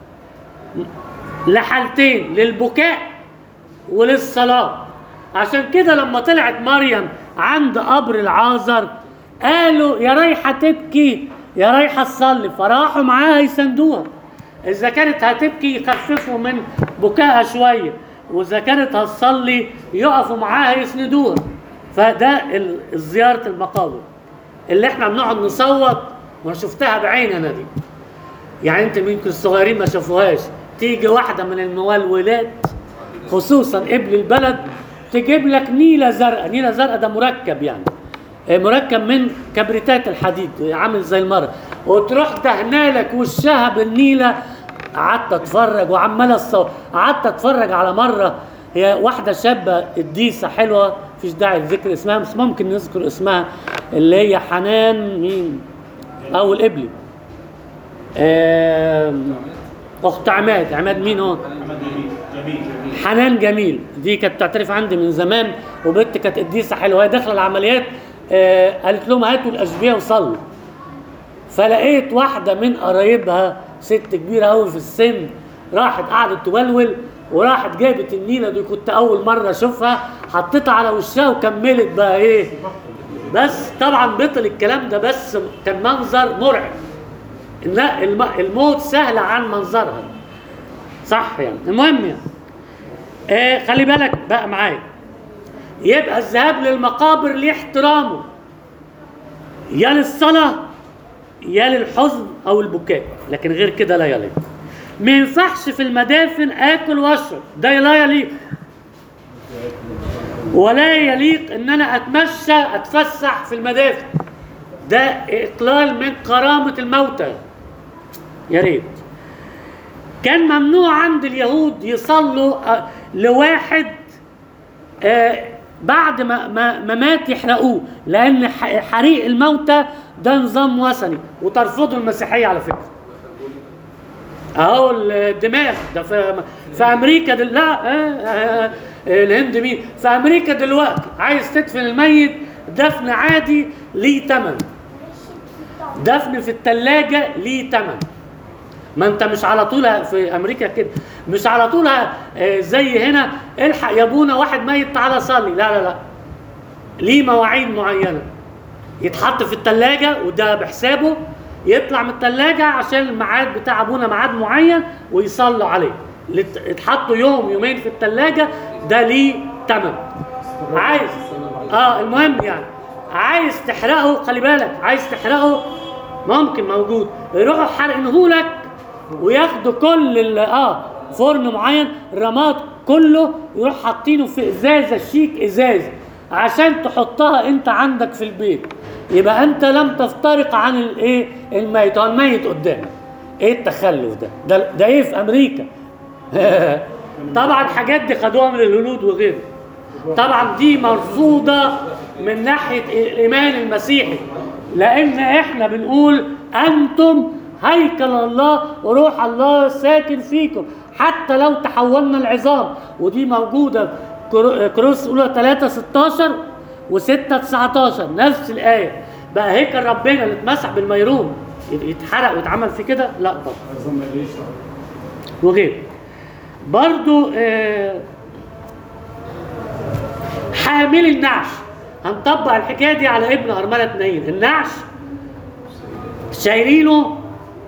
لحالتين للبكاء وللصلاة عشان كده لما طلعت مريم عند قبر العازر قالوا يا رايحة تبكي يا رايحة تصلي فراحوا معاها يسندوها إذا كانت هتبكي يخففوا من بكائها شوية وإذا كانت هتصلي يقفوا معاها يسندوها فده ال- زيارة المقابر اللي احنا بنقعد نصوت وانا شفتها بعيني انا دي يعني انت يمكن الصغيرين ما شافوهاش تيجي واحده من المولولات خصوصا ابن البلد تجيب لك نيله زرقاء نيله زرقاء ده مركب يعني آه، مركب من كبريتات الحديد عامل زي المره وتروح دهنا لك وشها بالنيله قعدت اتفرج وعمال الصور قعدت اتفرج على مره هي واحده شابه قديسه حلوه مفيش داعي لذكر اسمها بس ممكن نذكر اسمها اللي هي حنان مين او القبلي آم، اخت عماد عماد مين هو
محمد جميل جميل جميل
حنان جميل دي كانت بتعترف عندي من زمان وبنت كانت قديسه حلوه هي داخله العمليات آه قالت لهم هاتوا الاشبيه وصلوا فلقيت واحده من قرايبها ست كبيره قوي في السن راحت قعدت تولول وراحت جابت النيله دي كنت اول مره اشوفها حطيتها على وشها وكملت بقى ايه بس طبعا بطل الكلام ده بس كان منظر مرعب لا الم- الموت سهل عن منظرها صح يعني المهم يعني آه خلي بالك بقى معايا يبقى الذهاب للمقابر ليه احترامه يا للصلاة يا للحزن أو البكاء لكن غير كده لا يليق ما ينفعش في المدافن آكل وأشرب ده لا يليق ولا يليق ان انا اتمشى اتفسح في المدافن ده اقلال من كرامه الموتى يا ريت كان ممنوع عند اليهود يصلوا آه، لواحد آه، بعد ما ما ما مات يحرقوه لان ح- حريق الموتى ده نظام وثني وترفضه المسيحيه على فكره اهو الدماغ ده في في امريكا دل... لا آه آه آه الهند مين في امريكا دلوقتي عايز تدفن الميت دفن عادي ليه تمن دفن في الثلاجه ليه تمن ما انت مش على طول في امريكا كده مش على طول آه، زي هنا الحق يا ابونا واحد ميت تعالى صلي لا لا لا ليه مواعيد معينه يتحط في الثلاجه وده بحسابه يطلع من الثلاجه عشان الميعاد بتاع ابونا ميعاد معين ويصلوا عليه لت- يتحطوا يوم يومين في الثلاجه ده ليه تمن عايز اه المهم يعني عايز تحرقه خلي بالك عايز تحرقه ممكن موجود يروحوا حرقينه لك وياخدوا كل ال- اه فرن معين رماد كله يروح حاطينه في ازازه شيك ازاز عشان تحطها انت عندك في البيت يبقى انت لم تفترق عن الايه الميت هو الميت قدامك ايه التخلف ده ده, ده ايه في امريكا طبعا الحاجات دي خدوها من الهنود وغيره طبعا دي مرفوضة من ناحية الإيمان المسيحي لأن إحنا بنقول أنتم هيكل الله وروح الله ساكن فيكم حتى لو تحولنا العظام ودي موجودة كرو- كروس أولى 3 16 و6 19 نفس الآية بقى هيكل ربنا اللي اتمسح بالميرون يتحرق ويتعمل فيه كده لا طبعا
عظام ما ليش
وغيره برضو آه، حامل النعش هنطبق الحكايه دي على ابن ارمله نايل النعش شايلينه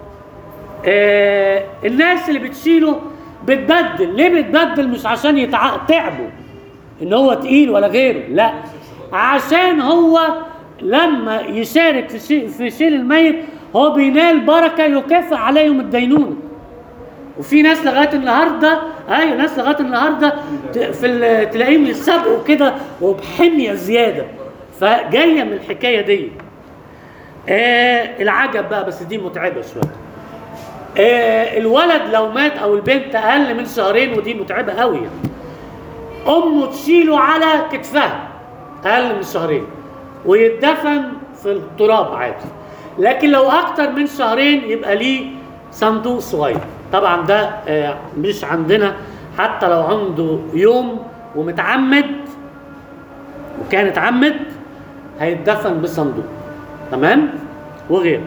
آه الناس اللي بتشيله بتبدل ليه بتبدل مش عشان يتع... تعبوا ان هو تقيل ولا غيره لا عشان هو لما يشارك في شيء في شيل الميت هو بينال بركه يكافئ عليهم الدينونه وفي ناس لغايه النهارده ايوه ناس لغايه النهارده ت- في ال- تلاقيهم يسابقوا كده وبحميه زياده فجايه من الحكايه دي آه العجب بقى بس دي متعبه شويه آه الولد لو مات او البنت اقل من شهرين ودي متعبه قوي يعني امه تشيله على كتفها اقل من شهرين ويتدفن في التراب عادي لكن لو اكتر من شهرين يبقى ليه صندوق صغير طبعا ده آه، مش عندنا حتى لو عنده يوم ومتعمد وكان اتعمد هيتدفن بصندوق تمام وغيره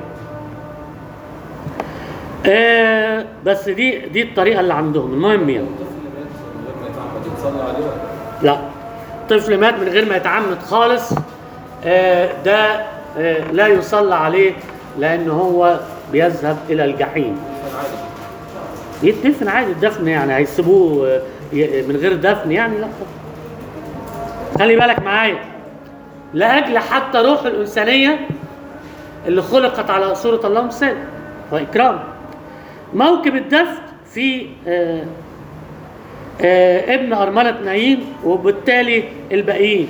آه بس دي دي الطريقه اللي عندهم المهم يعني
الطفل اللي مات من غير ما يتعمد يتصلى عليه ولا؟
لا طفل مات من غير ما يتعمد خالص آه، ده آه، لا يصلى عليه لان هو بيذهب الى الجحيم
كان عادي
يتدفن عادي الدفن يعني هيسيبوه آه، ي- من غير دفن يعني لا خلي بالك معايا لاجل حتى روح الانسانيه اللي خلقت على صوره الله مثال واكرام موكب الدفن في آه، آه، ابن أرملة نايين وبالتالي الباقيين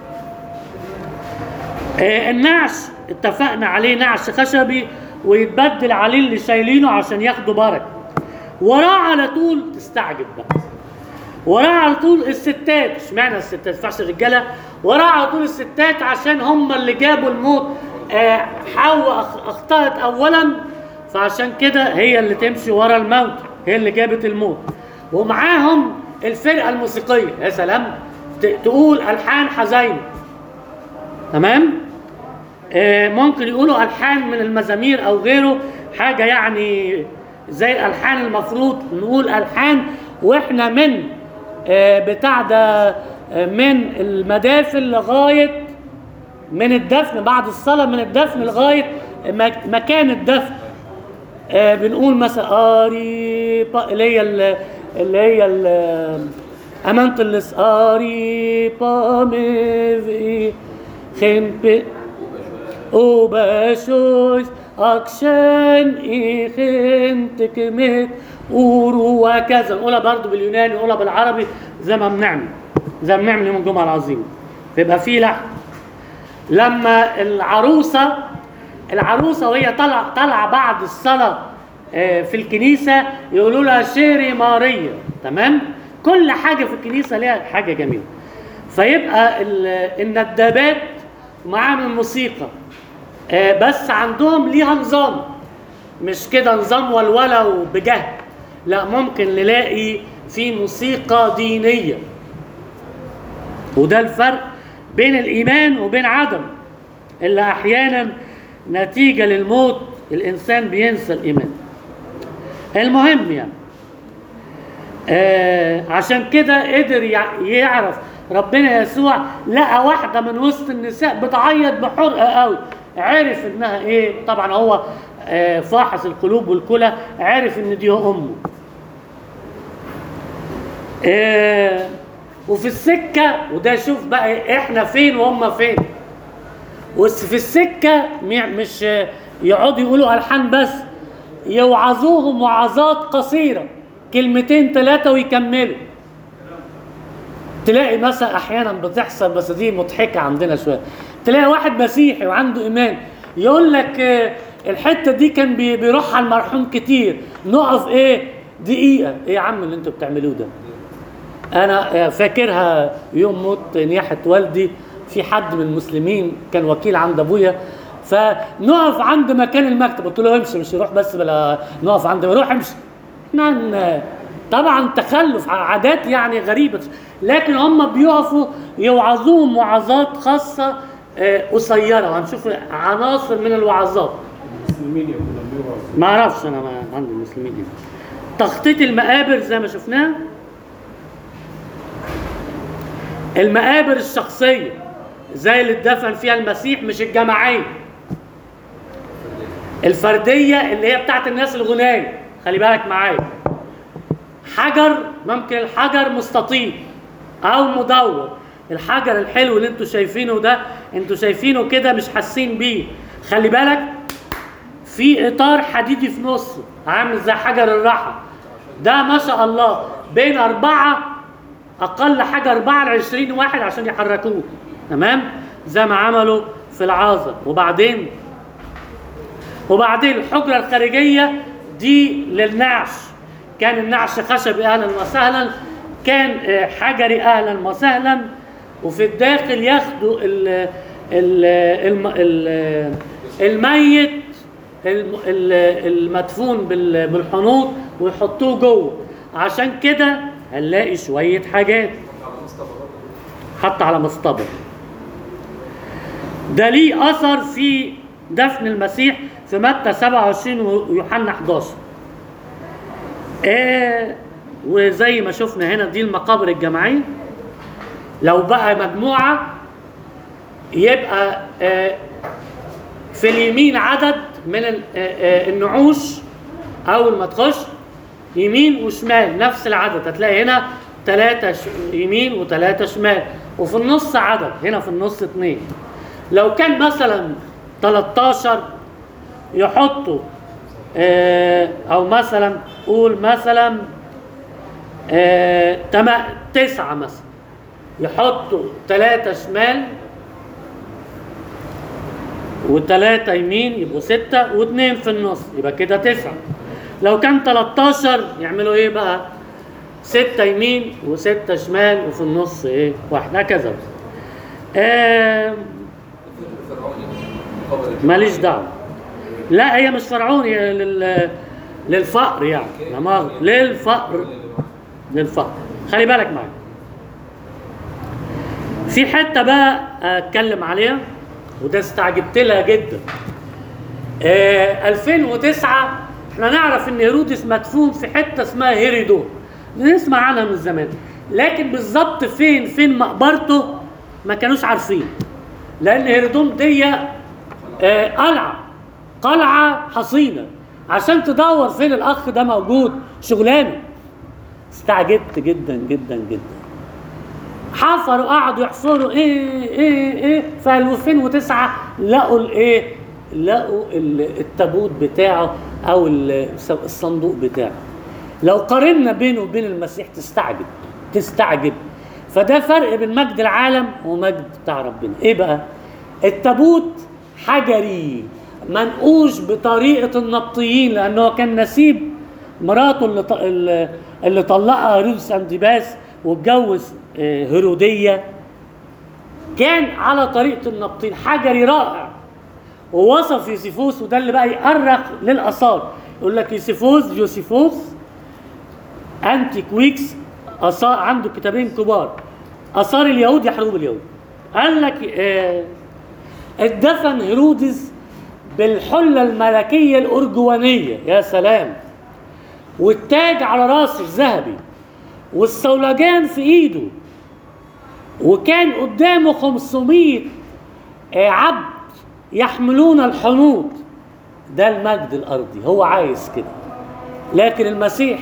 آه، النعش اتفقنا عليه نعش خشبي ويتبدل عليه اللي شايلينه عشان ياخدوا بركة وراه على طول تستعجب بقى وراه على طول الستات اشمعنى الستات ما ينفعش الرجاله وراه على طول الستات عشان هم اللي جابوا الموت آه، حواء أخ- اخطأت اولا فعشان كده هي اللي تمشي ورا الموت هي اللي جابت الموت ومعاهم الفرقه الموسيقيه يا سلام ت- تقول الحان حزين تمام آه، ممكن يقولوا الحان من المزامير او غيره حاجه يعني زي الالحان المفروض نقول الحان واحنا من آه، بتاع ده آه، من المدافن لغايه من الدفن بعد الصلاه من الدفن لغايه مك- مكان الدفن آه، بنقول مثلا اري با- اللي هي ال- اللي هي ال- امانه اللس اري بامي خنب وبشوش اكشن ايخنتك مت اورو وكذا نقولها برضو باليوناني نقولها بالعربي زي ما بنعمل زي ما بنعمل يوم الجمعه العظيم بيبقى فيه لحن لما العروسه العروسه وهي طالعه طالعه بعد الصلاه آه، في الكنيسه يقولوا لها شيري ماريا تمام كل حاجه في الكنيسه ليها حاجه جميله فيبقى ال- الندابات معاهم الموسيقى آه، بس عندهم ليها نظام مش كده نظام ولوله وبجهل لا ممكن نلاقي في موسيقى دينيه وده الفرق بين الايمان وبين عدم اللي احيانا نتيجه للموت الانسان بينسى الايمان المهم يعني آه عشان كده قدر يع- يعرف ربنا يسوع لقى واحده من وسط النساء بتعيط بحرقه قوي عرف انها ايه طبعا هو آه فاحص القلوب والكلى عرف ان دي امه آه وفي السكه وده شوف بقى احنا فين وهم فين بس في السكه مي- مش آه، يقعدوا يقولوا الحان بس يوعظوهم وعظات قصيره كلمتين ثلاثه ويكملوا تلاقي مثلا احيانا بتحصل بس دي مضحكه عندنا شويه تلاقي واحد مسيحي وعنده ايمان يقول لك آه، الحته دي كان بي- بيروح على المرحوم كتير نقف ايه دقيقه ايه يا عم اللي انتوا بتعملوه ده انا فاكرها يوم موت نياحه والدي في حد من المسلمين كان وكيل عند ابويا فنقف عند مكان المكتب قلت له امشي مش يروح بس بلا نقف عند روح امشي احنا طبعا تخلف عادات يعني غريبه لكن هم بيقفوا يوعظوهم وعظات خاصه آه، قصيره وهنشوف عناصر من الوعظات
المسلمين يقولوا بيوعظوا
ما اعرفش انا ما عندي المسلمين هنا تخطيط المقابر زي ما شفناها المقابر الشخصيه زي اللي اتدفن فيها المسيح مش الجماعيه الفرديه اللي هي بتاعت الناس الغنايه خلي بالك معايا حجر ممكن الحجر مستطيل او مدور الحجر الحلو اللي انتوا شايفينه ده انتوا شايفينه كده مش حاسين بيه خلي بالك في اطار حديدي في نصه عامل زي حجر الرحى ده ما شاء الله بين أربعة أقل حاجة أربعة لعشرين واحد عشان يحركوه تمام زي ما عملوا في العازة وبعدين وبعدين الحجرة الخارجية دي للنعش كان النعش خشبي أهلا وسهلا كان آه، حجري أهلا وسهلا وفي الداخل ياخدوا ال- ال- الم- ال- الميت الم- ال- المدفون بال- بالحنوط ويحطوه جوه عشان كده هنلاقي شويه حاجات
على مصطفى برضه
حتى على مصطبة ده ليه اثر في دفن المسيح في متى 27 ويوحنا 11 آه وزي ما شفنا هنا دي المقابر الجماعيه لو بقى مجموعه يبقى آه في اليمين عدد من ال- آه، آه، النعوش اول ما تخش يمين وشمال نفس العدد هتلاقي هنا ثلاثة ش... يمين وثلاثة شمال وفي النص عدد هنا في النص اثنين لو كان مثلا 13 يحطوا آه او مثلا قول مثلا آه تما... تسعة مثلا يحطوا ثلاثة شمال وثلاثة يمين يبقوا ستة واثنين في النص يبقى كده تسعة لو كان 13 يعملوا ايه بقى؟ ستة يمين وستة شمال وفي النص ايه؟ واحد هكذا آه
الفكر الفرعوني مقابر
ماليش دعوة لا هي مش فرعوني هي لل للفقر يعني لا مؤاخذة. للفقر للفقر خلي بالك معايا في حته بقى اتكلم عليها وده استعجبت لها جدا آه 2009 احنا نعرف ان هيرودس مدفون في حته اسمها هيريدون نسمع عنها من زمان لكن بالظبط فين فين مقبرته ما كانوش عارفين لان هيرودون دي آه قلعه قلعه حصينه عشان تدور فين الاخ ده موجود شغلانه استعجبت جدا جدا جدا حفروا قعدوا يحفروا ايه ايه ايه في 2009 لقوا الايه لقوا ال- التابوت بتاعه او ال- الصندوق بتاعه لو قارنا بينه وبين المسيح تستعجب تستعجب فده فرق بين مجد العالم ومجد بتاع ربنا ايه بقى التابوت حجري منقوش بطريقه النبطيين لانه كان نسيب مراته اللي ط- اللي- اللي طلقها هيرودس انديباس واتجوز آه، هيروديه كان على طريقه النبطين حجري رائع ووصف يوسيفوس وده اللي بقى يأرخ للآثار يقول لك يوسيفوس يوسيفوس أنتي كويكس آثار عنده كتابين كبار آثار اليهود يحروب اليهود قال لك آه اتدفن هيرودس بالحلة الملكية الأرجوانية يا سلام والتاج على راسه ذهبي والصولجان في ايده وكان قدامه 500 آه، عبد يحملون الحنوط ده المجد الارضي هو عايز كده لكن المسيح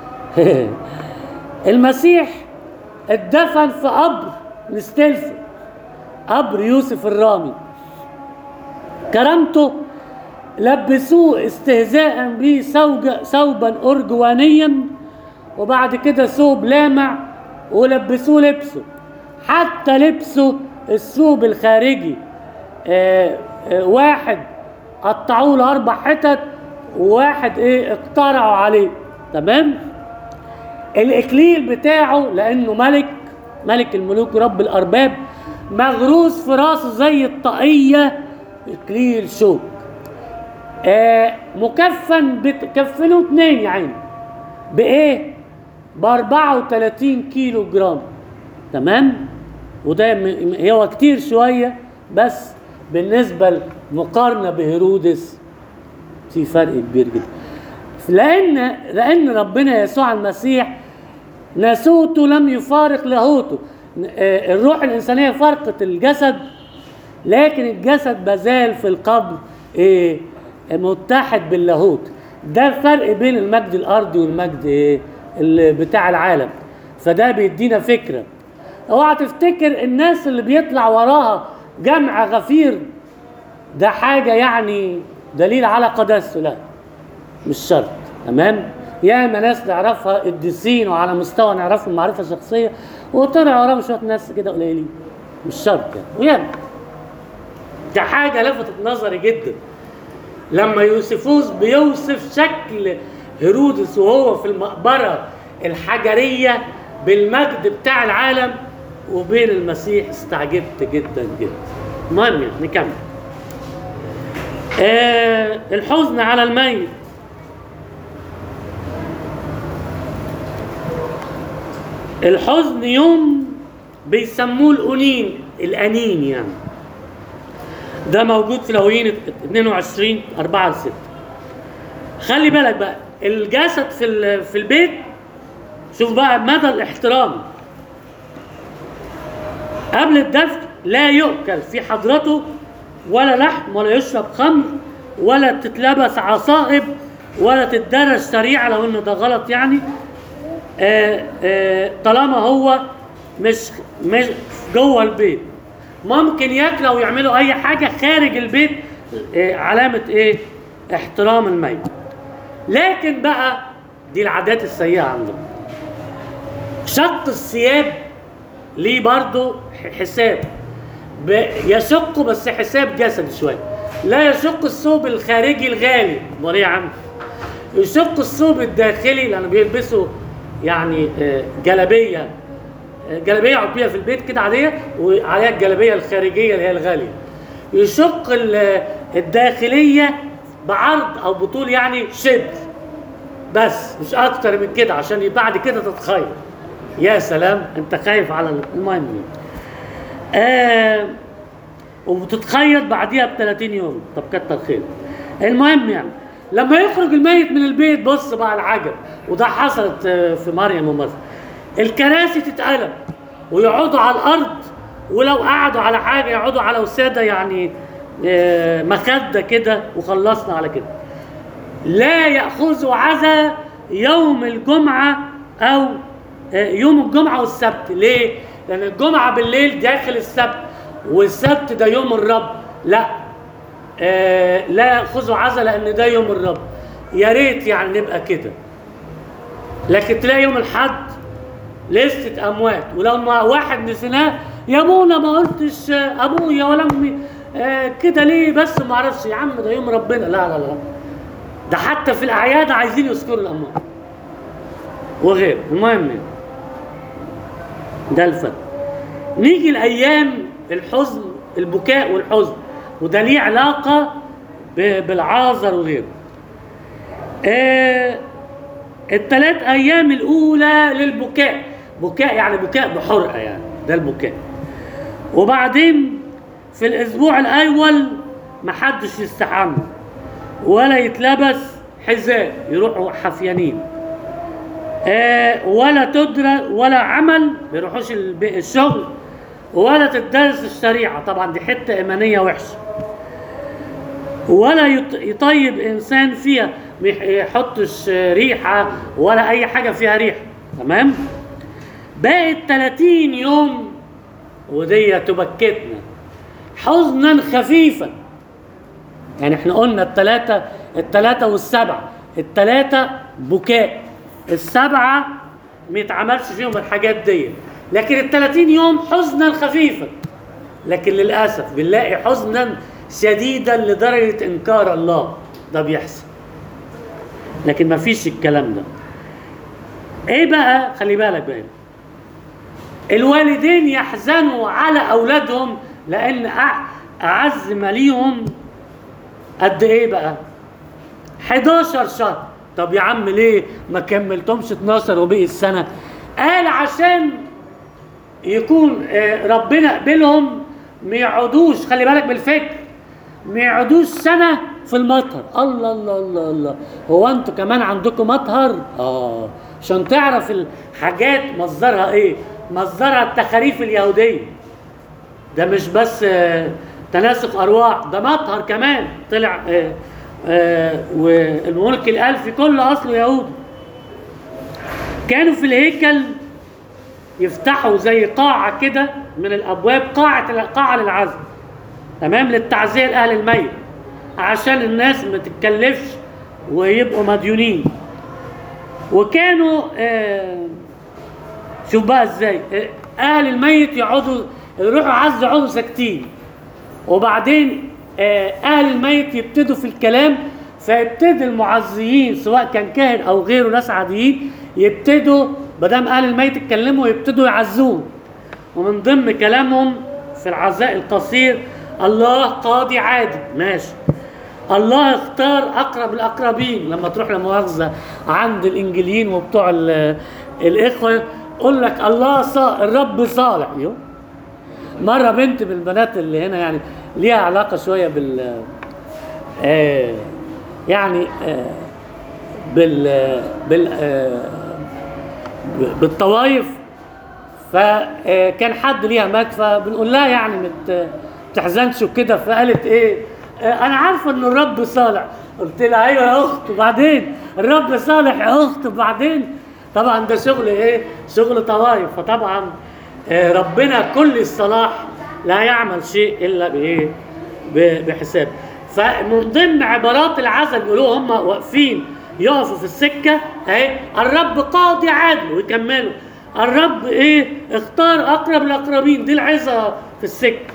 المسيح اتدفن في قبر نستلفه قبر يوسف الرامي كرامته لبسوه استهزاء به ثوج- ثوبا ارجوانيا وبعد كده ثوب لامع ولبسوه لبسه حتى لبسه الثوب الخارجي آه آه واحد قطعوه له اربع حتت وواحد ايه اقترعوا عليه تمام الاكليل بتاعه لانه ملك ملك الملوك ورب الارباب مغروس في راسه زي الطاقيه اكليل شوك آه مكفن بت... كفنوا اتنين يا عيني بايه ب 34 كيلو جرام تمام وده م- م- هو كتير شويه بس بالنسبه مقارنه بهيرودس في فرق كبير جدا لان لان ربنا يسوع المسيح ناسوته لم يفارق لاهوته آه، الروح الانسانيه فارقت الجسد لكن الجسد بزال في القبر ايه متحد باللاهوت ده الفرق بين المجد الارضي والمجد ايه اللي بتاع العالم فده بيدينا فكره اوعى تفتكر الناس اللي بيطلع وراها جمع غفير ده حاجه يعني دليل على قداسته لا مش شرط تمام ياما ناس نعرفها قديسين وعلى مستوى نعرفهم معرفه شخصيه وطلع وراهم شويه ناس كده قليلين مش شرط يعني وياما ده حاجه لفتت نظري جدا لما يوسفوس بيوصف شكل هيرودس وهو في المقبره الحجريه بالمجد بتاع العالم وبين المسيح استعجبت جدا جدا المهم يعني نكمل آه الحزن على الميت الحزن يوم بيسموه الأنين الأنين يعني ده موجود في لوين 22 4 6 خلي بالك بقى الجسد في ال- في البيت شوف بقى مدى الاحترام قبل الدفن لا يؤكل في حضرته ولا لحم ولا يشرب خمر ولا تتلبس عصائب ولا تتدرج سريعة لو انه ده غلط يعني آه، آه، طالما هو مش مش جوه البيت ممكن ياكلوا ويعملوا اي حاجه خارج البيت آه، علامه ايه احترام الميت لكن بقى دي العادات السيئه عندهم شق الثياب ليه برضه حساب ب- يشق بس حساب جسدي شويه لا يشق الثوب الخارجي الغالي امال ايه يا عم يشق الثوب الداخلي لانه بيلبسوا يعني آه، جلابيه آه، جلابيه يقعد بيها في البيت كده عاديه وعليها الجلابيه الخارجيه اللي هي الغاليه يشق ال- الداخليه بعرض او بطول يعني شبر بس مش اكتر من كده عشان بعد كده تتخيل يا سلام انت خايف على المهم آه وبتتخيط بعديها ب 30 يوم طب كتر خير المهم يعني لما يخرج الميت من البيت بص بقى العجب وده حصلت آه، في مريم ومصر الكراسي تتقلب ويقعدوا على الارض ولو قعدوا على حاجه يقعدوا على وساده يعني آه، مخده كده وخلصنا على كده لا ياخذوا عزا يوم الجمعه او آه، يوم الجمعه والسبت ليه لان الجمعه بالليل داخل السبت والسبت ده يوم الرب لا آه لا ياخذوا عزا لان ده يوم الرب يا ريت يعني نبقى كده لكن تلاقي يوم الحد لستة أموات ولما واحد نسيناه يا ابونا ما قلتش آه، أبويا ولا أمي آه كده ليه بس ما أعرفش يا عم ده يوم ربنا لا لا لا ده حتى في الأعياد عايزين يذكروا الأموات وغير المهم يعني. ده الفرق نيجي الأيام الحزن البكاء والحزن وده ليه علاقة ب- بالعازر وغيره آه الثلاث ايام الاولى للبكاء بكاء يعني بكاء بحرقه يعني ده البكاء وبعدين في الاسبوع الاول محدش يستحمى ولا يتلبس حذاء يروحوا حفيانين آه ولا تدرى ولا عمل ما يروحوش الب- الشغل ولا تدرس الشريعه طبعا دي حته ايمانيه وحشه ولا يط- يطيب انسان فيها ما يح- يحطش ريحه ولا اي حاجه فيها ريحه تمام بقت 30 يوم ودي تبكتنا حزنا خفيفا يعني احنا قلنا الثلاثه الثلاثه والسبعه الثلاثه بكاء السبعه ما يتعملش فيهم الحاجات دي لكن ال 30 يوم حزنا خفيفا لكن للاسف بنلاقي حزنا شديدا لدرجه انكار الله ده بيحصل لكن ما فيش الكلام ده ايه بقى خلي بالك بقى الوالدين يحزنوا على اولادهم لان أع- اعز ما ليهم قد ايه بقى 11 شهر طب يا عم ليه ما كملتهمش 12 وبقي السنه قال عشان يكون آه، ربنا قبلهم ما يقعدوش خلي بالك بالفكر ما يقعدوش سنه في المطهر الله الله الله الله هو انتوا كمان عندكم مطهر اه عشان تعرف الحاجات مصدرها ايه مصدرها التخاريف اليهوديه ده مش بس آه، تناسق ارواح ده مطهر كمان طلع آه، آه، والملك الالفي كله اصله يهودي كانوا في الهيكل يفتحوا زي قاعة كده من الأبواب قاعة قاعة للعزم تمام للتعزية لأهل الميت عشان الناس ما تتكلفش ويبقوا مديونين وكانوا آه شوف بقى ازاي آه، أهل الميت يقعدوا يروحوا عز يقعدوا ساكتين وبعدين آه، أهل الميت يبتدوا في الكلام فيبتدي المعزيين سواء كان كاهن أو غيره ناس عاديين يبتدوا مادام أهل الميت اتكلموا يبتدوا يعزوه ومن ضمن كلامهم في العزاء القصير الله قاضي عادل ماشي الله اختار اقرب الاقربين لما تروح لمؤاخذه عند الانجيليين وبتوع ال- الاخوه يقول لك الله صا الرب صالح يو مره بنت من البنات اللي هنا يعني ليها علاقه شويه بال آه يعني آه بال بال آه بالطوائف فكان حد ليها مات فبنقول لها يعني ما ت- تحزنش وكده فقالت ايه آه، انا عارفه ان الرب صالح قلت لها ايوه يا اخت وبعدين الرب صالح يا اخت وبعدين طبعا ده شغل ايه شغل طوائف فطبعا آه، ربنا كل الصلاح لا يعمل شيء الا بايه ب- بحساب فمن ضمن عبارات العزل بيقولوها هم واقفين يقفوا في السكه اهي الرب قاضي عادل ويكملوا الرب ايه اختار اقرب الاقربين دي العظه في السكه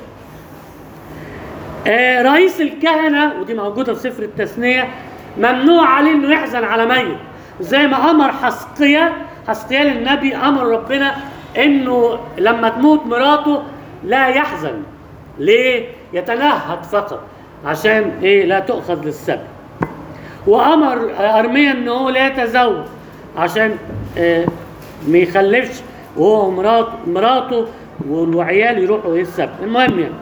آه رئيس الكهنه ودي موجوده في سفر التثنيه ممنوع عليه انه يحزن على ميت زي ما امر حسقيا حسقيا النبي امر ربنا انه لما تموت مراته لا يحزن ليه يتنهد فقط عشان ايه لا تؤخذ للسبي وامر ارميا ان هو لا يتزوج عشان آه، ما يخلفش وهو مراته مراته والعيال يروحوا ايه السبت المهم يعني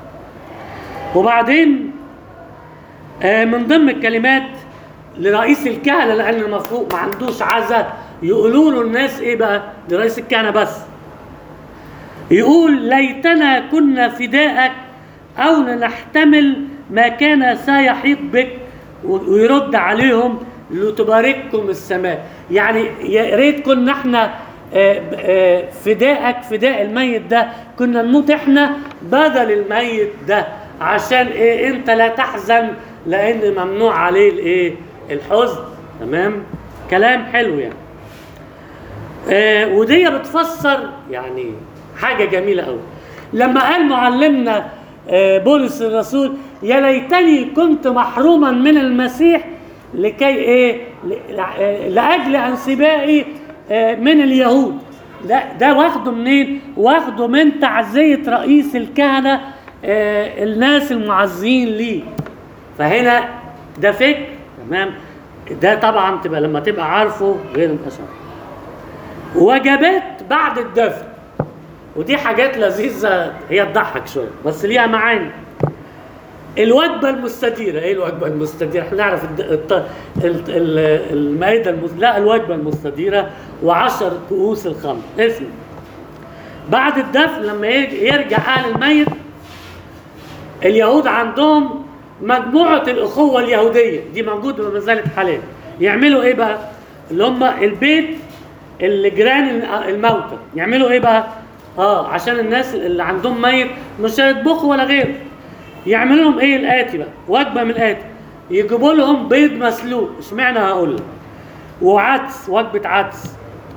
وبعدين آه، من ضمن الكلمات لرئيس الكهنه لان المفروض ما عندوش عزاء يقولوا له الناس ايه بقى لرئيس الكهنه بس يقول ليتنا كنا فداءك او نحتمل ما كان سيحيط بك ويرد عليهم لتبارككم السماء يعني يا ريت كنا احنا آه، آه، فداءك فداء الميت ده كنا نموت احنا بدل الميت ده عشان ايه انت لا تحزن لان ممنوع عليه الايه الحزن تمام كلام حلو يعني آه، ودي بتفسر يعني حاجه جميله قوي لما قال معلمنا آه، بولس الرسول يا ليتني كنت محروما من المسيح لكي ايه ل- آه، لاجل انسبائي آه، من اليهود ده ده واخده منين واخده من تعزيه رئيس الكهنه آه، الناس المعزين ليه فهنا ده فكر تمام ده طبعا تبقى لما تبقى عارفه غير الاشعار وجبات بعد الدفن ودي حاجات لذيذة هي تضحك شوية بس ليها معاني الوجبة المستديرة ايه الوجبة المستديرة؟ احنا نعرف الد- الط- ال- ال- المائدة المس... لا الوجبة المستديرة وعشر كؤوس الخمر اسم بعد الدفن لما يجي- يرجع أهل الميت اليهود عندهم مجموعة الأخوة اليهودية دي موجودة ما زالت حاليا يعملوا إيه بقى؟ اللي هم البيت اللي جيران الموتى يعملوا إيه بقى؟ آه عشان الناس اللي عندهم ميت مش هيطبخوا ولا غيره يعملوا لهم إيه الآتي بقى؟ وجبة من الآتي يجيبوا لهم بيض مسلوق اشمعنى هقول لك وعدس وجبة عدس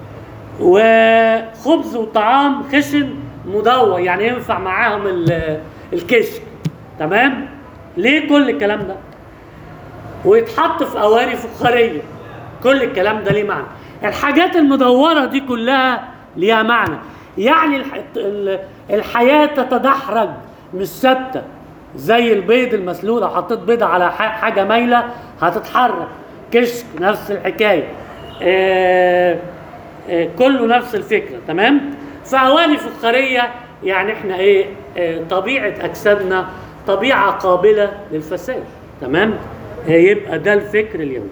وخبز وطعام خشن مدور يعني ينفع معاهم ال- الكشك تمام ليه كل الكلام ده ويتحط في اواني فخاريه كل الكلام ده ليه معنى الحاجات المدوره دي كلها ليها معنى يعني الح... ال- الحياه تتدحرج مش ثابته زي البيض المسلوق لو حطيت بيضه على ح- حاجه مايله هتتحرك كشك نفس الحكايه آه... آه... كله نفس الفكره تمام فاواني فخاريه يعني احنا ايه آه... طبيعه اجسادنا طبيعه قابله للفساد تمام آه... يبقى ده الفكر اليومي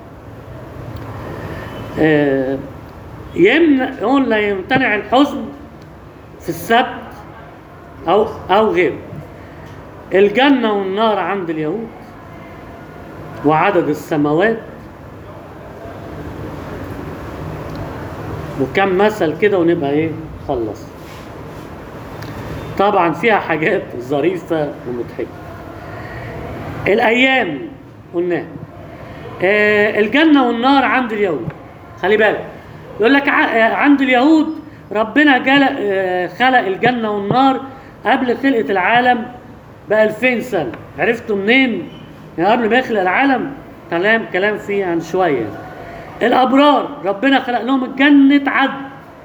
آه... يمنع يقول لا يمتنع الحزن في السبت او او غيره الجنه والنار عند اليهود وعدد السماوات وكم مثل كده ونبقى ايه خلص طبعا فيها حاجات ظريفة ومضحكة الأيام قلنا آه الجنة والنار عند اليهود خلي بالك يقول لك ع- آه، عند اليهود ربنا جل آه خلق الجنة والنار قبل خلقة العالم ب 2000 سنة عرفتوا منين؟ يعني قبل ما يخلق العالم كلام كلام فيه عن شوية الأبرار ربنا خلق لهم جنة عدن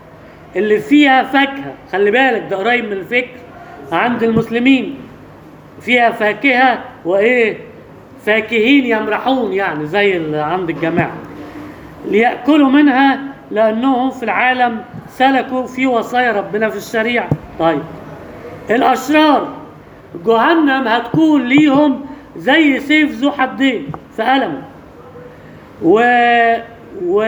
اللي فيها فاكهة خلي بالك ده قريب من الفكر عند المسلمين فيها فاكهة وإيه فاكهين يمرحون يعني زي اللي عند الجماعة ليأكلوا منها لأنهم في العالم سلكوا في وصايا ربنا في الشريعة طيب الأشرار جهنم هتكون ليهم زي سيف ذو حدين في ألم و... و...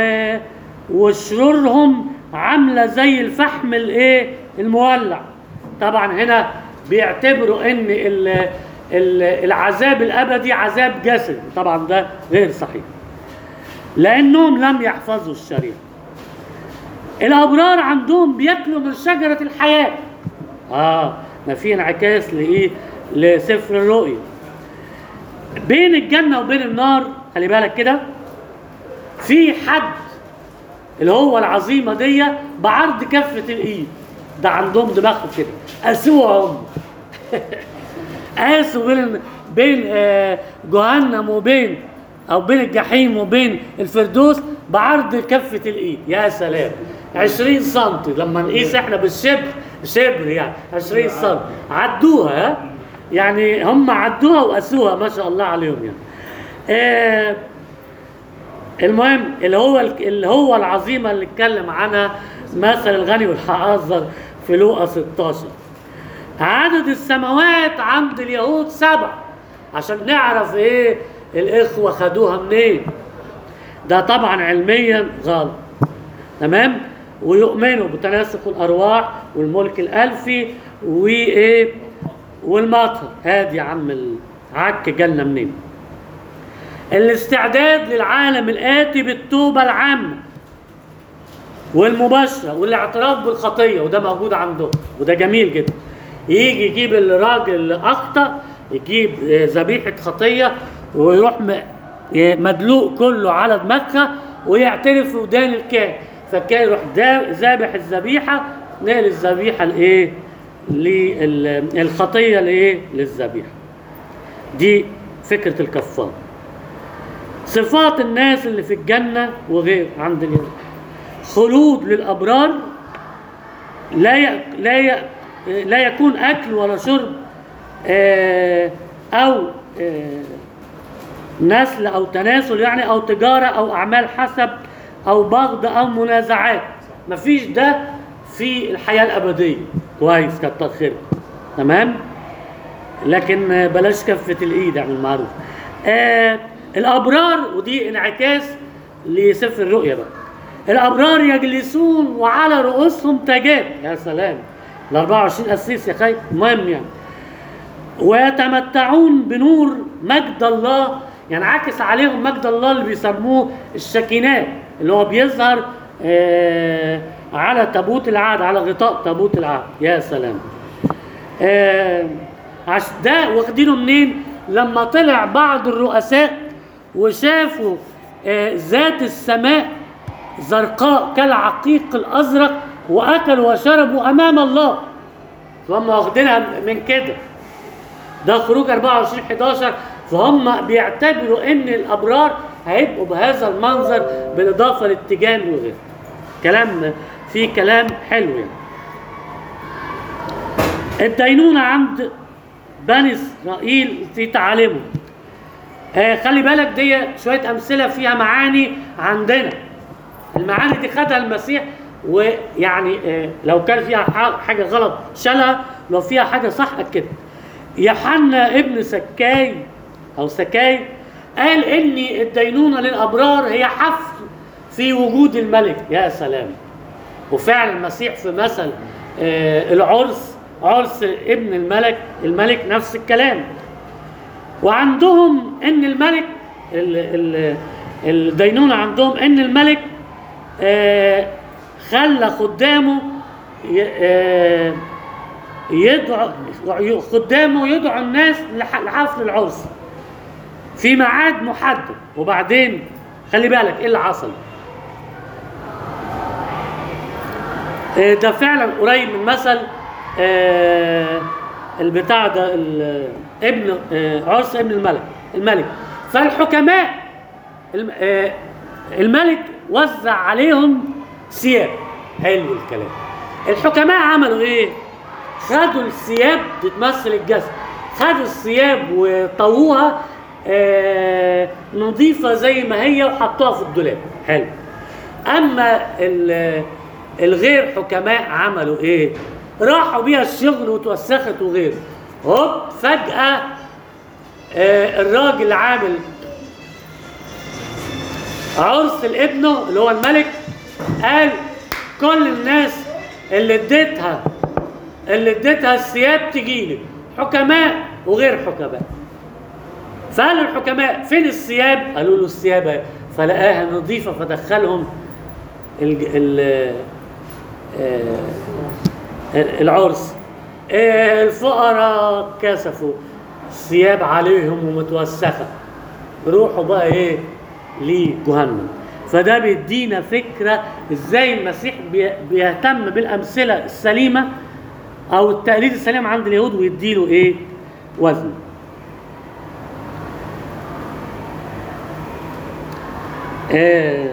وشرورهم عاملة زي الفحم الايه المولع طبعا هنا بيعتبروا ان ال... ال... العذاب الابدي عذاب جسدي طبعا ده غير صحيح لانهم لم يحفظوا الشريعه الابرار عندهم بياكلوا من شجره الحياه اه ما في انعكاس لايه لسفر الرؤيا بين الجنه وبين النار خلي بالك كده في حد اللي هو العظيمه دي بعرض كفه الايد ده عندهم دماغهم كده قاسوها هم قاسوا بين بين آه، جهنم وبين او بين الجحيم وبين الفردوس بعرض كفه الايد يا سلام 20 سم لما نقيس احنا بالشبر شبر يعني 20 سم عدوها ها؟ يعني هم عدوها وقاسوها ما شاء الله عليهم يعني آه المهم اللي هو اللي هو العظيمه اللي اتكلم عنها مثل الغني والحاضر في لوقا 16 عدد السماوات عند اليهود سبع عشان نعرف ايه الاخوه خدوها منين ده طبعا علميا غلط تمام ويؤمنوا بتناسق الارواح والملك الالفي وايه والمطر هادي يا عم العك جالنا منين الاستعداد للعالم الآتي بالتوبة العامة والمباشرة والاعتراف بالخطية وده موجود عندهم وده جميل جدا يجي يجيب الراجل اللي أخطأ يجيب آه، ذبيحة خطية ويروح م- ي- مدلوق كله على دماغها ويعترف في ودان الكاهن فالكاهن يروح دا- ذابح الذبيحة نقل الذبيحة لإيه؟ للخطية لإيه؟ للذبيحة دي فكرة الكفار صفات الناس اللي في الجنة وغير عند اليهود خلود للأبرار لا ي... لا ي... لا يكون أكل ولا شرب آه، أو آه، نسل أو تناسل يعني أو تجارة أو أعمال حسب أو بغض أو منازعات مفيش ده في الحياة الأبدية كويس كتر خيرك تمام لكن آه، بلاش كفة الإيد يعني المعروف آه الأبرار ودي انعكاس لسفر الرؤيا بقى الأبرار يجلسون وعلى رؤوسهم تاجات يا سلام ال 24 قسيس يا خي المهم يعني ويتمتعون بنور مجد الله يعني عكس عليهم مجد الله اللي بيسموه الشكينات اللي هو بيظهر آه على تابوت العهد على غطاء تابوت العهد يا سلام آه عش ده واخدينه منين لما طلع بعض الرؤساء وشافوا آه ذات السماء زرقاء كالعقيق الازرق واكلوا وشربوا امام الله فهم واخدينها من كده ده خروج 24 11 فهم بيعتبروا ان الابرار هيبقوا بهذا المنظر بالاضافه للتيجان وغيره كلام في كلام حلو يعني الدينونة عند بني اسرائيل في تعاليمهم آه خلي بالك دي شويه امثله فيها معاني عندنا المعاني دي خدها المسيح ويعني آه لو كان فيها ح- حاجه غلط شالها لو فيها حاجه صح اكد يوحنا ابن سكاي او سكاي قال ان الدينونه للابرار هي حفل في وجود الملك يا سلام وفعلا المسيح في مثل آه العرس عرس ابن الملك الملك نفس الكلام وعندهم ان الملك ال ال الدينونة عندهم ان الملك آه خلى خدامه ي- آه يدعو خدامه يدعو الناس لح- لحفل العرس في ميعاد محدد وبعدين خلي بالك ايه اللي حصل آه، ده فعلا قريب من مثل آه، البتاع ده ال- ابن آه، عرس ابن الملك الملك فالحكماء الم- آه، الملك وزع عليهم ثياب حلو الكلام الحكماء عملوا ايه خدوا الثياب بتمثل الجسد خدوا الثياب وطووها آه نظيفة زي ما هي وحطوها في الدولاب حلو أما ال- الغير حكماء عملوا إيه؟ راحوا بيها الشغل وتوسخت وغيره هوب فجأة آه الراجل عامل عرس لابنه اللي هو الملك قال كل الناس اللي اديتها اللي اديتها الثياب تجيلي حكماء وغير حكماء فقالوا الحكماء فين الثياب؟ قالوا له الثياب أهي. فلقاها نظيفه فدخلهم الج- ال آه، العرس آه، الفقراء كسفوا الثياب عليهم ومتوسخه روحوا بقى ايه لجهنم فده بيدينا فكره ازاي المسيح بي- بيهتم بالامثله السليمه او التقليد السليم عند اليهود ويديله ايه وزن آه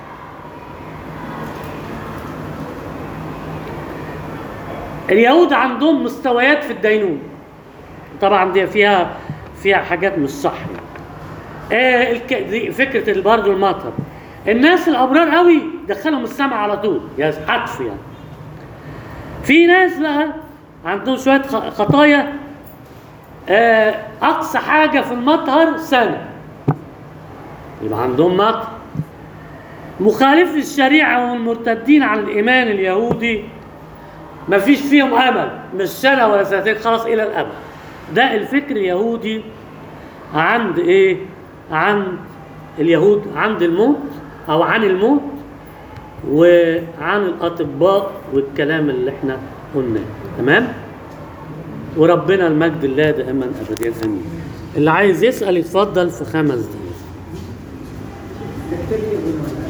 اليهود عندهم مستويات في الدينون طبعا دي فيها فيها حاجات مش صح يعني. آه الك... دي فكره برضه المطر الناس الابرار قوي دخلهم السماء على طول يا حتف يعني في ناس بقى عندهم شويه خ- خطايا آه اقصى حاجه في المطهر سنه يبقى عندهم مطر مخالف الشريعه والمرتدين عن الايمان اليهودي ما فيش فيهم امل مش سنه ولا سنتين خلاص الى الابد ده الفكر اليهودي عند ايه عند اليهود عند الموت او عن الموت وعن الاطباء والكلام اللي احنا قلناه تمام وربنا المجد الله دائما ابديا امين اللي عايز يسال يتفضل في خمس دقائق